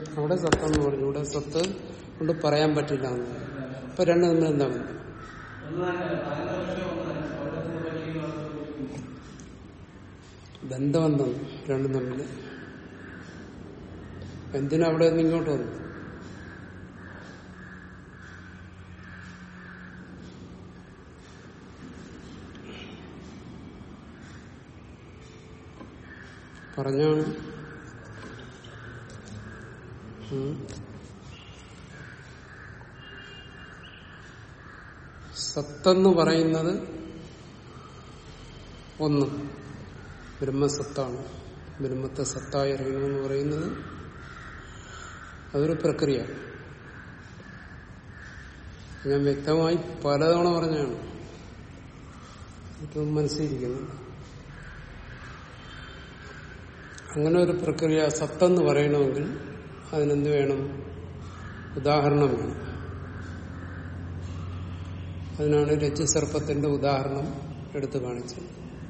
അവിടെ സത്തെന്ന് പറഞ്ഞു ഇവിടെ സത്ത് കൊണ്ട് പറയാൻ പറ്റില്ല എന്ന് പറഞ്ഞു. അപ്പൊ രണ്ടും തമ്മിൽ എന്താ ബന്ധം ബന്ധമെന്താണ് രണ്ടും തമ്മിൽ എന്തിനാ അവിടെ നിന്ന് ഇങ്ങോട്ട് വന്നു പറഞ്ഞാണ് ഉം. സത്തെന്ന് പറയുന്നത് ഒന്ന് ബ്രഹ്മസത്താണ് ബ്രഹ്മത്തെ സത്തായി അറിയണമെന്ന് പറയുന്നത് അതൊരു പ്രക്രിയ ഞാൻ വ്യക്തമായി പലതവണ പറഞ്ഞാണ് ഇത് മനസ്സിലിരിക്കുന്നുണ്ട് അങ്ങനെ ഒരു പ്രക്രിയ സത്തെന്ന് പറയണമെങ്കിൽ അതിനെന്ത് വേണം ഉദാഹരണം വേണം അതിനാണ് രജ്ജുസർപ്പത്തിന്റെ ഉദാഹരണം എടുത്തു കാണിച്ചത്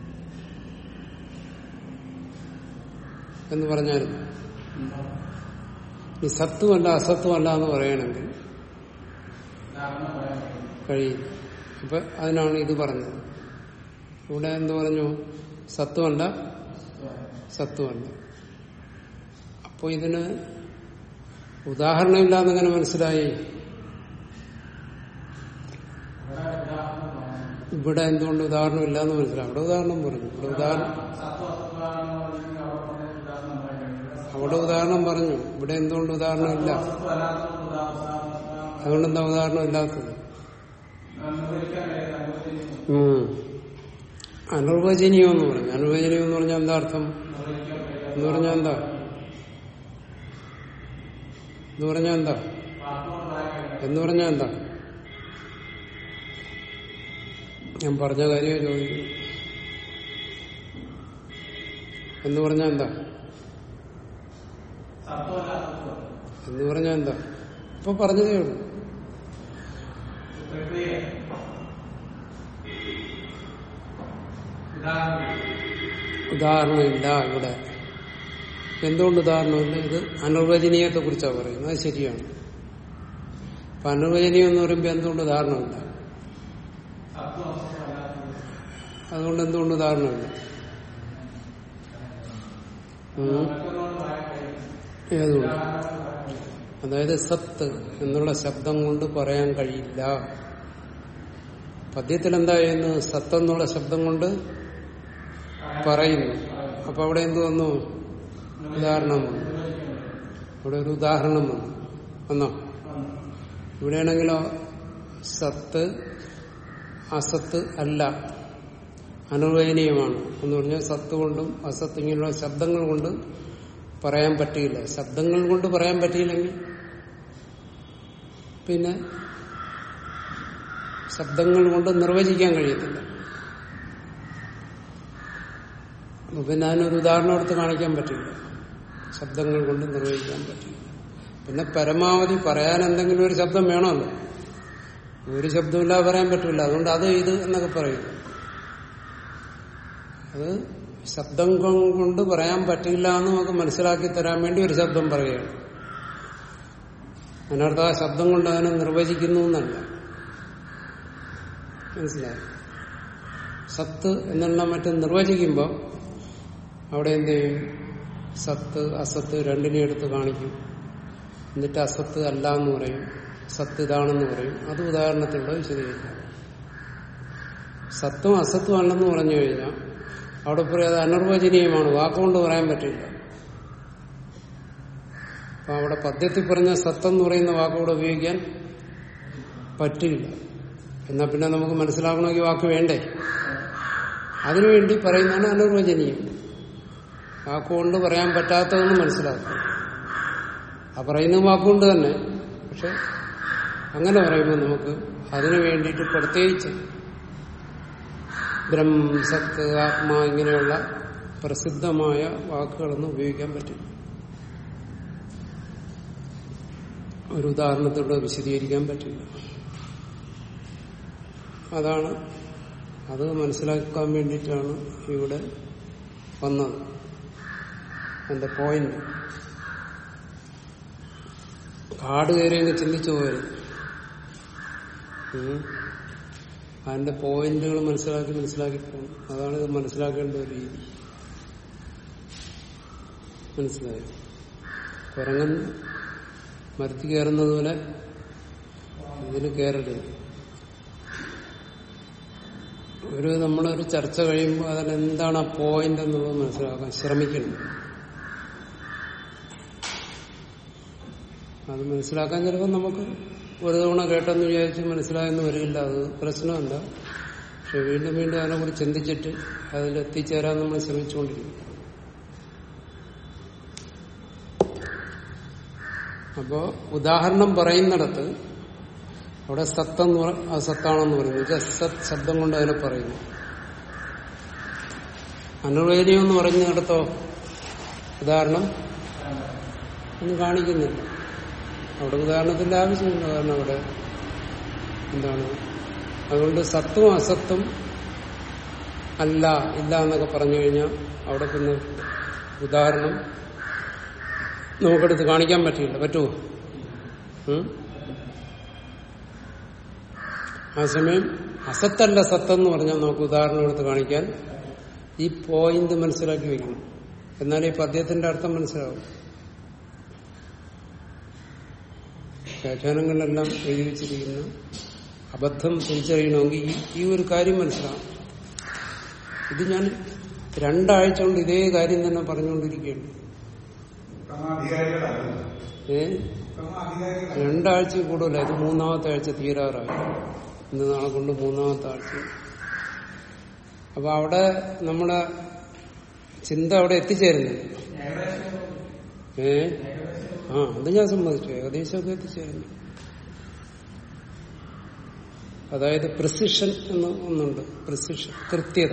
എന്ന് പറഞ്ഞാൽ ഈ സത്വമല്ല അസത്വമല്ല എന്ന് പറയണമെങ്കിൽ കഴിയില്ല അപ്പൊ അതിനാണ് ഇത് പറഞ്ഞത് ഇവിടെ എന്ത് പറഞ്ഞു സത്വമല്ല സത്വമല്ല അപ്പോ ഇതിന് ഉദാഹരണമില്ലാന്നെങ്ങനെ മനസ്സിലായി ഇവിടെ എന്തുകൊണ്ട് ഉദാഹരണം ഇല്ലാന്ന് മനസ്സിലായി അവിടെ ഉദാഹരണം പറഞ്ഞു ഇവിടെ ഉദാഹരണം അവിടെ ഉദാഹരണം പറഞ്ഞു ഇവിടെ എന്തുകൊണ്ട് ഉദാഹരണം ഇല്ല അതുകൊണ്ട് എന്താ ഉദാഹരണം ഇല്ലാത്തത് ഉം. അനിർവചനീയം എന്ന് പറഞ്ഞു അനിർവചനീയം എന്ന് പറഞ്ഞാൽ എന്താ അർത്ഥം എന്ന് പറഞ്ഞാൽ എന്താ എന്ന് പറഞ്ഞാൽ എന്താ എന്ന് പറഞ്ഞാൽ എന്താ ഞാൻ പറഞ്ഞ കാര്യം ചോദിക്കുന്നു എന്ന് പറഞ്ഞാൽ എന്താ എന്ന് പറഞ്ഞാൽ എന്താ ഇപ്പൊ പറഞ്ഞതേ ഉള്ളൂ ഉദാഹരണമില്ല ഇവിടെ എന്തുകൊണ്ട് ഉദാഹരണമില്ല ഇത് അനിർവചനീയത്തെ കുറിച്ചാണ് പറയുന്നത് അത് ശരിയാണ് അപ്പൊ അനിർവചനീയം എന്ന് പറയുമ്പോൾ എന്തുകൊണ്ട് ഉദാഹരണമില്ല അതുകൊണ്ട് എന്തുകൊണ്ട് ഉദാഹരണമില്ല ഉം. ഏതുകൊണ്ട് അതായത് സത്ത് എന്നുള്ള ശബ്ദം കൊണ്ട് പറയാൻ കഴിയില്ല പദ്യത്തിൽ എന്താ ചെയ്യുന്നത് സത്ത് എന്നുള്ള ശബ്ദം കൊണ്ട് പറയുന്നു അപ്പൊ അവിടെ എന്ത് വന്നു ഉദാഹരണം വന്നു ഇവിടെ ഒരു ഉദാഹരണം വന്നു വന്നോ ഇവിടെയാണെങ്കിലോ സത്ത് അസത്ത് അല്ല അനുവദനീയമാണ് എന്ന് പറഞ്ഞാൽ സത്ത് കൊണ്ടും അസത്ത് ഇങ്ങനെയുള്ള ശബ്ദങ്ങൾ കൊണ്ട് പറയാൻ പറ്റിയില്ല ശബ്ദങ്ങൾ കൊണ്ട് പറയാൻ പറ്റിയില്ലെങ്കിൽ പിന്നെ ശബ്ദങ്ങൾ കൊണ്ട് നിർവചിക്കാൻ കഴിയത്തില്ല അപ്പൊ പിന്നെ അതിനൊരു ഉദാഹരണം എടുത്ത് കാണിക്കാൻ പറ്റില്ല ശബ്ദങ്ങൾ കൊണ്ട് നിർവഹിക്കാൻ പറ്റില്ല പിന്നെ പരമാവധി പറയാൻ എന്തെങ്കിലും ഒരു ശബ്ദം വേണമല്ലോ ഒരു ശബ്ദമില്ലാതെ പറയാൻ പറ്റില്ല അതുകൊണ്ട് അത് ഇത് എന്നൊക്കെ പറയും അത് ശബ്ദം കൊണ്ട് പറയാൻ പറ്റില്ല എന്ന് നമുക്ക് മനസ്സിലാക്കി തരാൻ വേണ്ടി ഒരു ശബ്ദം പറയുകയാണ് അതിനർത്ഥം ആ ശബ്ദം കൊണ്ട് അതിനെ നിർവചിക്കുന്നു എന്നല്ല മനസ്സിലായി സത്ത് എന്നുള്ള മറ്റും നിർവചിക്കുമ്പോൾ അവിടെ എന്ത് ചെയ്യും സത്ത് അസത്ത് രണ്ടിനെയും എടുത്ത് കാണിക്കും എന്നിട്ട് അസത്ത് അല്ല എന്ന് പറയും സത്ത് ഇതാണെന്ന് പറയും അത് ഉദാഹരണത്തിലൂടെ വിശദീകരിക്കാം സത്തും അസത്തും അല്ലെന്ന് പറഞ്ഞു കഴിഞ്ഞാൽ അവിടെ പറയും അത് അനിർവചനീയമാണ് വാക്കുകൊണ്ട് പറയാൻ പറ്റില്ല അപ്പൊ അവിടെ പദ്യത്തിൽ പറഞ്ഞ സത്തെന്ന് പറയുന്ന വാക്കുകൂടെ ഉപയോഗിക്കാൻ പറ്റില്ല എന്നാ പിന്നെ നമുക്ക് മനസ്സിലാക്കണമെങ്കിൽ വാക്ക് വേണ്ടേ അതിനുവേണ്ടി പറയുന്നതാണ് അനിർവചനീയം വാക്കുകൊണ്ട് പറയാൻ പറ്റാത്തതെന്ന് മനസ്സിലാക്കും ആ പറയുന്ന വാക്കുകൊണ്ട് തന്നെ പക്ഷെ അങ്ങനെ പറയുമ്പോൾ നമുക്ക് അതിനു വേണ്ടിയിട്ട് പ്രത്യേകിച്ച് ബ്രഹ്മം സത്ത് ആത്മാ ഇങ്ങനെയുള്ള പ്രസിദ്ധമായ വാക്കുകളൊന്നും ഉപയോഗിക്കാൻ പറ്റില്ല ഒരു ഉദാഹരണത്തിലൂടെ വിശദീകരിക്കാൻ പറ്റില്ല അതാണ് അത് മനസ്സിലാക്കാൻ വേണ്ടിയിട്ടാണ് ഇവിടെ വന്നത് എന്റെ പോയിന്റ് കാട് കയറി അങ്ങ് ചിന്തിച്ചു പോകരുത് ഉം. അതിന്റെ പോയിന്റുകൾ മനസ്സിലാക്കി മനസ്സിലാക്കി പോകണം അതാണ് ഇത് മനസ്സിലാക്കേണ്ട ഒരു രീതി മനസ്സിലായി കുരങ്ങൻ മരത്തിൽ കയറുന്നത് പോലെ ഇതിന് കയറരുത് ഒരു നമ്മളൊരു ചർച്ച കഴിയുമ്പോൾ അതിലെന്താണ് ആ പോയിന്റ് എന്നുള്ളത് മനസ്സിലാക്കാൻ ശ്രമിക്കണം അത് മനസ്സിലാക്കാൻ ചിലപ്പോൾ നമുക്ക് ഒരു തവണ കേട്ടെന്ന് വിചാരിച്ച് മനസ്സിലായെന്ന് വരില്ല അത് പ്രശ്നമല്ല പക്ഷെ വീണ്ടും വീണ്ടും അതിനെക്കുറിച്ച് ചിന്തിച്ചിട്ട് അതിലെത്തിച്ചേരാൻ നമ്മൾ ശ്രമിച്ചുകൊണ്ടിരിക്കും അപ്പോ ഉദാഹരണം പറയുന്നിടത്ത് അവിടെ സത്തെന്ന് പറ അത് സത്താണെന്ന് പറയുന്നു ഇത് സത് ശബ്ദം കൊണ്ട് അതിനെ പറയുന്നു അനുവേദനം എന്ന് പറഞ്ഞിടത്തോ ഉദാഹരണം ഒന്നും കാണിക്കുന്നില്ല അവിടെ ഉദാഹരണത്തിന്റെ ആവശ്യമില്ല കാരണം അവിടെ എന്താണ് അതുകൊണ്ട് സത്തും അസത്തും അല്ല ഇല്ല എന്നൊക്കെ പറഞ്ഞു കഴിഞ്ഞാൽ അവിടെ പിന്നെ ഉദാഹരണം നമുക്കെടുത്ത് കാണിക്കാൻ പറ്റില്ല പറ്റുമോ ഉം? ആ സമയം അസത്തല്ല സത്തെന്ന് പറഞ്ഞാൽ നമുക്ക് ഉദാഹരണം എടുത്ത് കാണിക്കാൻ ഈ പോയിന്റ് മനസ്സിലാക്കി വെക്കണം എന്നാൽ ഈ പദ്യത്തിന്റെ അർത്ഥം മനസ്സിലാവും വ്യാഖ്യാനങ്ങളിലെല്ലാം എഴുതി വെച്ചിരിക്കുന്ന അബദ്ധം തിരിച്ചറിയണമെങ്കിൽ ഈ ഈ ഒരു കാര്യം മനസ്സിലാവും ഇത് ഞാൻ രണ്ടാഴ്ച കൊണ്ട് ഇതേ കാര്യം തന്നെ പറഞ്ഞുകൊണ്ടിരിക്കുകയാണ് ക്രമാധികാരികളല്ല ഏ ക്രമാധികാരികൾ രണ്ടാഴ്ച കൂടുതലായി ഇത് മൂന്നാമത്തെ ആഴ്ച തീരാറായി ഇന്ന് നാളെ കൊണ്ട് മൂന്നാമത്തെ ആഴ്ച അപ്പൊ അവിടെ നമ്മളെ ചിന്ത അവിടെ എത്തിച്ചേരുന്നില്ല ഏ ആ അത് ഞാൻ സമ്മതിച്ചു ഏകദേശമൊക്കെ എത്തിച്ചേരുന്നു അതായത് പ്രിസിഷൻ എന്ന് ഒന്നുണ്ട് പ്രിസിഷൻ കൃത്യത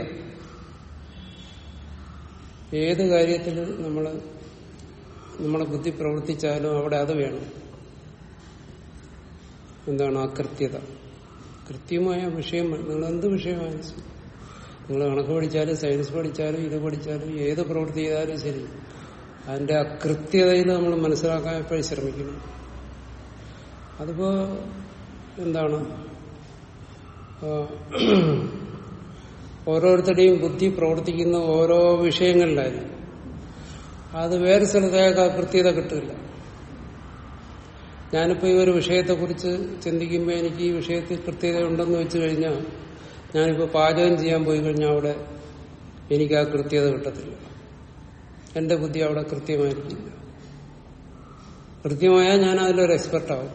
ഏത് കാര്യത്തിൽ നമ്മൾ നമ്മളെ ബുദ്ധി പ്രവർത്തിച്ചാലും അവിടെ അത് വേണം എന്താണ് ആ കൃത്യത കൃത്യമായ വിഷയം നിങ്ങൾ എന്ത് വിഷയമായാലും ശരി. നിങ്ങൾ കണക്ക് പഠിച്ചാലും സയൻസ് പഠിച്ചാലും ഇത് പഠിച്ചാലും ഏത് പ്രവൃത്തി ചെയ്താലും ശരി അതിന്റെ ആ കൃത്യതയിൽ നമ്മൾ മനസ്സിലാക്കാൻ എപ്പോഴും ശ്രമിക്കണം അതിപ്പോ എന്താണ് ആ, ഓരോരുത്തരുടെയും ബുദ്ധി പ്രവർത്തിക്കുന്ന ഓരോ വിഷയങ്ങളിലായിരിക്കും അത് വേറെ സ്ഥലത്തേക്ക് ആ കൃത്യത കിട്ടില്ല ഞാനിപ്പോ ഈ ഒരു വിഷയത്തെക്കുറിച്ച് ചിന്തിക്കുമ്പോൾ എനിക്ക് ഈ വിഷയത്തിൽ കൃത്യത ഉണ്ടെന്ന് വെച്ച് കഴിഞ്ഞാൽ ഞാനിപ്പോ പാചകം ചെയ്യാൻ പോയി കഴിഞ്ഞാൽ അവിടെ എനിക്ക് ആ കൃത്യത കിട്ടത്തില്ല എന്റെ ബുദ്ധി അവിടെ കൃത്യമായിരിക്കില്ല കൃത്യമായാൽ ഞാൻ അതിലൊരു എക്സ്പെർട്ടാവും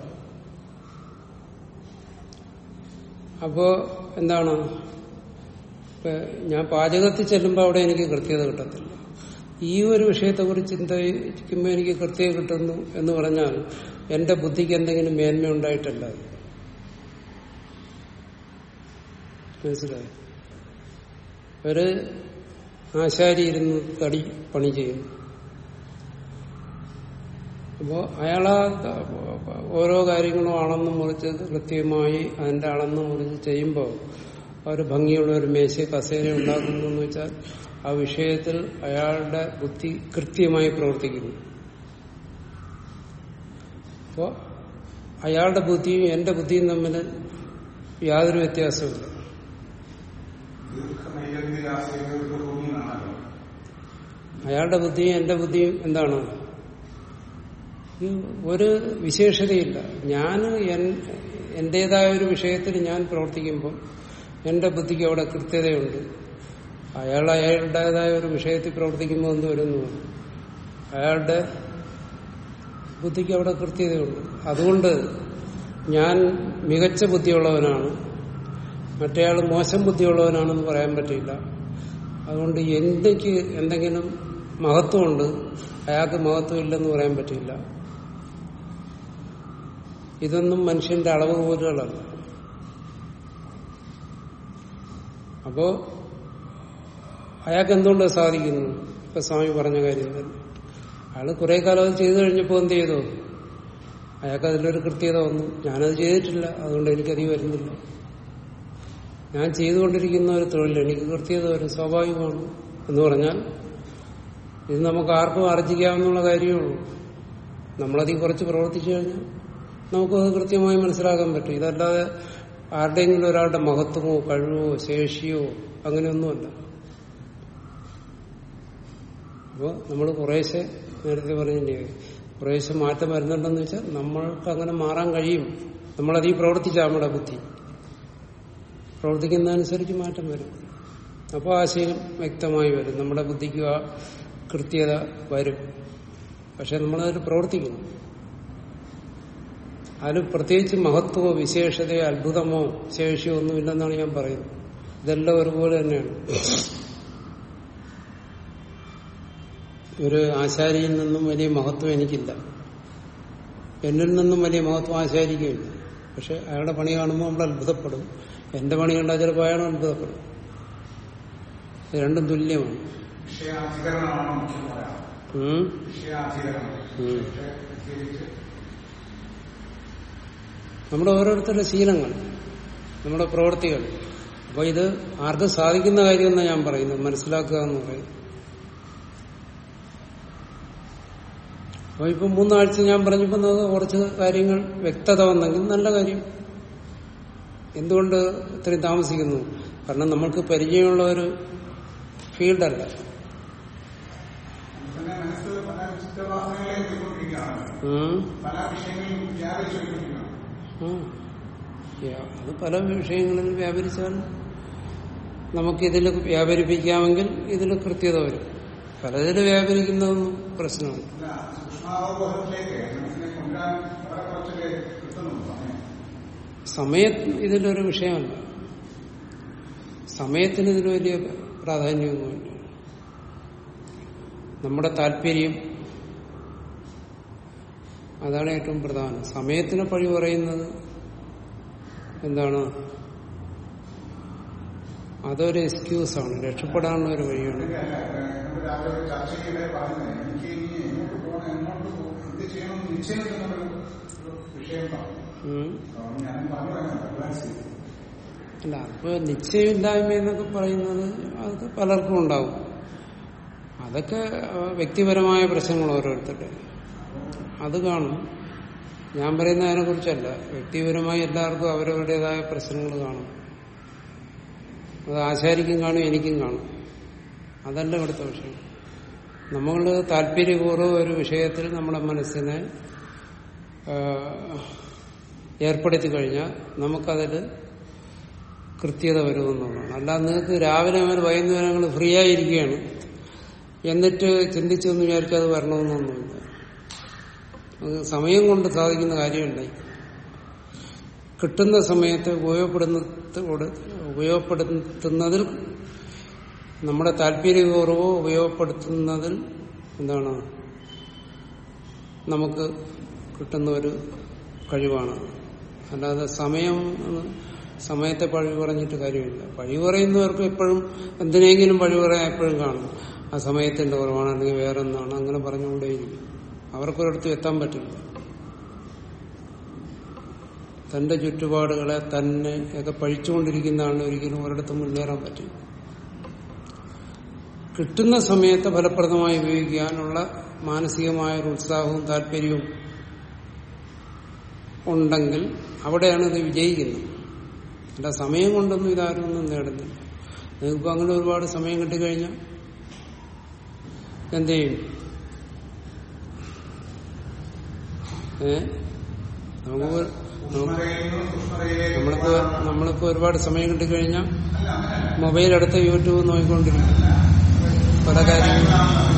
അപ്പോ എന്താണ് ഇപ്പൊ ഞാൻ പാചകത്തിൽ ചെല്ലുമ്പോൾ അവിടെ എനിക്ക് കൃത്യത കിട്ടത്തില്ല ഈ ഒരു വിഷയത്തെക്കുറിച്ച് ചിന്തിക്കുമ്പോൾ എനിക്ക് കൃത്യത കിട്ടുന്നു എന്ന് പറഞ്ഞാൽ എന്റെ ബുദ്ധിക്ക് എന്തെങ്കിലും മേന്മ ഉണ്ടായിട്ടല്ല അത്. മനസ്സിലായോ ഒരു ആശാരി ഇരുന്ന് തടി പണി ചെയ്യുന്നു അപ്പോ അയാളാ ഓരോ കാര്യങ്ങളും അളന്ന് മുറിച്ച് കൃത്യമായി അതിന്റെ അളന്ന് മുറിച്ച് ചെയ്യുമ്പോൾ ഒരു ഭംഗിയുള്ള ഒരു മേശ കസേര ഉണ്ടാക്കുന്നു എന്ന് വെച്ചാൽ ആ വിഷയത്തിൽ അയാളുടെ ബുദ്ധി കൃത്യമായി പ്രവർത്തിക്കുന്നു അപ്പോ അയാളുടെ ബുദ്ധിയും എന്റെ ബുദ്ധിയും തമ്മിൽ യാതൊരു വ്യത്യാസവുമില്ല ദീർഘനൈരന്തരാശയങ്ങൾക്ക് ഭൂമിയാണല്ലോ അയാളുടെ ബുദ്ധിയും എന്റെ ബുദ്ധിയും എന്താണ് ഇത് ഒരു വിശേഷതയില്ല ഞാൻ എന്റേതായ ഒരു വിഷയത്തിൽ ഞാൻ പ്രവർത്തിക്കുമ്പോൾ എന്റെ ബുദ്ധിക്ക് അവിടെ കൃത്യതയുണ്ട് അയാൾ അയാളുടേതായ ഒരു വിഷയത്തിൽ പ്രവർത്തിക്കുമ്പോൾ എന്ത് വരുന്നു അയാളുടെ ബുദ്ധിക്ക് അവിടെ കൃത്യതയുണ്ട് അതുകൊണ്ട് ഞാൻ മികച്ച ബുദ്ധിയുള്ളവനാണ് മറ്റേയാൾ മോശം ബുദ്ധിയുള്ളവനാണെന്ന് പറയാൻ പറ്റില്ല അതുകൊണ്ട് എന്തൊക്കെ എന്തെങ്കിലും മഹത്വമുണ്ട് അയാൾക്ക് മഹത്വം ഇല്ലെന്ന് പറയാൻ പറ്റില്ല ഇതൊന്നും മനുഷ്യന്റെ അളവ് പോലുകളല്ല അപ്പോ അയാൾക്ക് എന്തുകൊണ്ട് സാധിക്കുന്നു ഇപ്പൊ സ്വാമി പറഞ്ഞ കാര്യം തന്നെ അയാള് കുറെ കാലം അത് ചെയ്തു കഴിഞ്ഞപ്പോ എന്ത് ചെയ്തു അയാൾക്ക് അതിലൊരു കൃത്യത വന്നു ഞാനത് ചെയ്തിട്ടില്ല അതുകൊണ്ട് എനിക്കധികം വരുന്നില്ല ഞാൻ ചെയ്തുകൊണ്ടിരിക്കുന്ന ഒരു തൊഴിൽ എനിക്ക് കൃത്യത വരും സ്വാഭാവികമാണ് എന്ന് പറഞ്ഞാൽ ഇത് നമുക്ക് ആർക്കും ആർജിക്കാവുന്ന കാര്യമേ ഉള്ളൂ നമ്മളതിൽ കുറച്ച് പ്രവർത്തിച്ചു കഴിഞ്ഞാൽ നമുക്കത് കൃത്യമായി മനസ്സിലാക്കാൻ പറ്റും ഇതല്ലാതെ ആരുടെയെങ്കിലും ഒരാളുടെ മഹത്വമോ കഴിവോ ശേഷിയോ അങ്ങനെയൊന്നുമല്ല അപ്പോൾ നമ്മൾ കുറേശ്ശെ നേരത്തെ പറഞ്ഞില്ലേ കുറേശ്ശെ മാറ്റം വരുന്നുണ്ടെന്ന് വെച്ചാൽ നമ്മൾക്ക് അങ്ങനെ മാറാൻ കഴിയും നമ്മളതീ പ്രവർത്തിച്ച നമ്മുടെ ബുദ്ധി പ്രവർത്തിക്കുന്നതനുസരിച്ച് മാറ്റം വരും അപ്പോൾ ആശയം വ്യക്തമായി വരും നമ്മുടെ ബുദ്ധിക്ക് ആ കൃത്യത വരും പക്ഷെ നമ്മളതിൽ പ്രവർത്തിക്കുന്നു അതിൽ പ്രത്യേകിച്ച് മഹത്വമോ വിശേഷതയോ അത്ഭുതമോ ശേഷിയോ ഒന്നുമില്ലെന്നാണ് ഞാൻ പറയുന്നത് ഇതെല്ലാം ഒരുപോലെ തന്നെയാണ് ഒരു ആശാരിയിൽ നിന്നും വലിയ മഹത്വം എനിക്കില്ല എന്നിൽ നിന്നും വലിയ മഹത്വം ആശാരിക്കുമില്ല പക്ഷെ അയാളുടെ പണി കാണുമ്പോൾ നമ്മൾ അത്ഭുതപ്പെടും എന്റെ പണി കണ്ടാൽ ചിലപ്പോൾ അയാളും അത്ഭുതപ്പെടും ഇത് രണ്ടും തുല്യമാണ് വിഷയാധികരണമാണ് മുഖ്യം പറയാം ഉം? വിഷയാധികരണം ഉം. പക്ഷേ പ്രത്യേകിച്ച് നമ്മുടെ ഓരോരുത്തരുടെ ശീലങ്ങൾ നമ്മുടെ പ്രവൃത്തികൾ അപ്പൊ ഇത് ആർക്കും സാധിക്കുന്ന കാര്യമെന്നാണ് ഞാൻ പറയുന്നത് മനസ്സിലാക്കുക എന്ന് പറയും അപ്പൊ ഇപ്പൊ മൂന്നാഴ്ച ഞാൻ പറഞ്ഞപ്പോ നമുക്ക് കുറച്ച് കാര്യങ്ങൾ വ്യക്തത വന്നെങ്കിൽ നല്ല കാര്യം എന്തുകൊണ്ട് ഇത്രയും താമസിക്കുന്നു കാരണം നമ്മൾക്ക് പരിചയമുള്ള ഒരു ഫീൽഡല്ല തന്നെ മനസ്സ് പല ചിത്തവാസനകളെ പോയിക്കൊണ്ടിരിക്കുകയാണ് ഉം. പല വിഷയങ്ങളിലും വ്യാപിച്ചുകൊണ്ടിരിക്കുകയാണ് ആ. വ്യാ- അത് പല വിഷയങ്ങളിൽ വ്യാപരിച്ചാൽ നമുക്കിതിൽ വ്യാപരിപ്പിക്കാമെങ്കിൽ ഇതിൽ കൃത്യത വരും പലതിൽ വ്യാപരിക്കുന്നതൊന്നും പ്രശ്നമാണ് അല്ല സൂക്ഷ്മാവബോധത്തിലേക്ക് മനസ്സിനെ കൊണ്ടുവരാൻ വളരെ കുറച്ചൊക്കെ കിട്ടുന്നുണ്ട് സമയം സമയം ഇതിലൊരു വിഷയമല്ല സമയത്തിന് ഇതിന് വലിയ പ്രാധാന്യമൊന്നുമില്ല നമ്മുടെ താല്പര്യം അതാണ് ഏറ്റവും പ്രധാനം സമയത്തിന് പഴി പറയുന്നത് എന്താണ് അതൊരു എക്സ്ക്യൂസാണ് രക്ഷപ്പെടാനുള്ള ഒരു വഴിയാണ് ഇതിന്റെ അല്ല നമ്മൾ രാവിലെ ഒരു ചർച്ചയ്ക്കിടെ പറഞ്ഞത് എനിക്ക് ഇനി എങ്ങോട്ട് പോകണം എങ്ങോട്ട് പോകും എന്ത് ചെയ്യണം എന്ന് നിശ്ചയം എന്നൊരു ഒരു വിഷയം പറഞ്ഞു ഉം. അപ്പോൾ ഞാൻ പറഞ്ഞു വേണം അഡ്വാൻസ് ചെയ്തു അല്ല അപ്പൊ നിശ്ചയമില്ലായ്മ എന്നൊക്കെ പറയുന്നത് അത് പലർക്കും ഉണ്ടാവും അതൊക്കെ ആ, വ്യക്തിപരമായ പ്രശ്നങ്ങൾ ഓരോരുത്തരുടെ അത് കാണും ഞാൻ പറയുന്ന അതിനെ കുറിച്ചല്ല വ്യക്തിപരമായി എല്ലാവർക്കും അവരവരുടേതായ പ്രശ്നങ്ങൾ കാണും അത് ആശാരിക്കും കാണും എനിക്കും കാണും അതല്ല ഇവിടുത്തെ വിഷയം നമ്മൾ താല്പര്യപൂർവ്വം ഒരു വിഷയത്തിൽ നമ്മുടെ മനസ്സിനെ ആ, ഏർപ്പെടുത്തി കഴിഞ്ഞാൽ നമുക്കതിൽ കൃത്യത വരുമെന്നുള്ളതാണ് അല്ലാതെ നിങ്ങൾക്ക് രാവിലെ മുതൽ വൈകുന്നേരം നിങ്ങൾ ഫ്രീ ആയിരിക്കുകയാണ് എന്നിട്ട് ചിന്തിച്ചെന്ന് വിചാരിച്ചാൽ അത് വരണമെന്നൊന്നുമില്ല അത് സമയം കൊണ്ട് സാധിക്കുന്ന കാര്യമുണ്ടായി കിട്ടുന്ന സമയത്ത് ഉപയോഗപ്പെടുന്ന ഉപയോഗപ്പെടുത്തുന്നതിൽ നമ്മുടെ താല്പര്യപൂർവ്വം ഉപയോഗപ്പെടുത്തുന്നതിൽ എന്താണ് നമുക്ക് കിട്ടുന്ന ഒരു കഴിവാണ് അല്ലാതെ സമയം എന്ന് സമയത്തെ പഴി പറഞ്ഞിട്ട് കാര്യമില്ല പഴി പറയുന്നവർക്ക് എപ്പോഴും എന്തിനെങ്കിലും പഴി പറയാൻ എപ്പോഴും കാണും ആ സമയത്തിന്റെ കുറവാണ് അല്ലെങ്കിൽ വേറെ ഒന്നാണ് അങ്ങനെ പറഞ്ഞുകൊണ്ടേയിരിക്കും അവർക്കൊരിടത്തും എത്താൻ പറ്റില്ല തന്റെ ചുറ്റുപാടുകളെ തന്നെ ഒക്കെ പഴിച്ചുകൊണ്ടിരിക്കുന്നതാണ് ഒരിക്കലും ഒരിടത്തും മുന്നേറാൻ പറ്റില്ല കിട്ടുന്ന സമയത്ത് ഫലപ്രദമായി ഉപയോഗിക്കാനുള്ള മാനസികമായ ഒരു ഉത്സാഹവും താല്പര്യവും ഉണ്ടെങ്കിൽ അവിടെയാണ് ഇത് വിജയിക്കുന്നത് അല്ല സമയം കൊണ്ടൊന്നും ഇതാരും ഒന്നും നേടുന്നില്ല നിങ്ങൾക്ക് അങ്ങനെ ഒരുപാട് സമയം കിട്ടിക്കഴിഞ്ഞാൽ എന്ത് ചെയ്യും ഏ നമുക്ക് ഒരു- നമുക്ക് സൂക്ഷ്മതയിൽ നിന്നും സൂക്ഷ്മതയിലേക്ക് നമ്മളിപ്പോ പോകാനുള്ള- നമ്മളിപ്പോ ഒരുപാട് സമയം കിട്ടിക്കഴിഞ്ഞാൽ അല്ല അങ്ങനെയല്ല മൊബൈൽ എടുത്ത് യൂട്യൂബ് നോക്കിക്കൊണ്ടിരിക്കും പല കാര്യങ്ങളും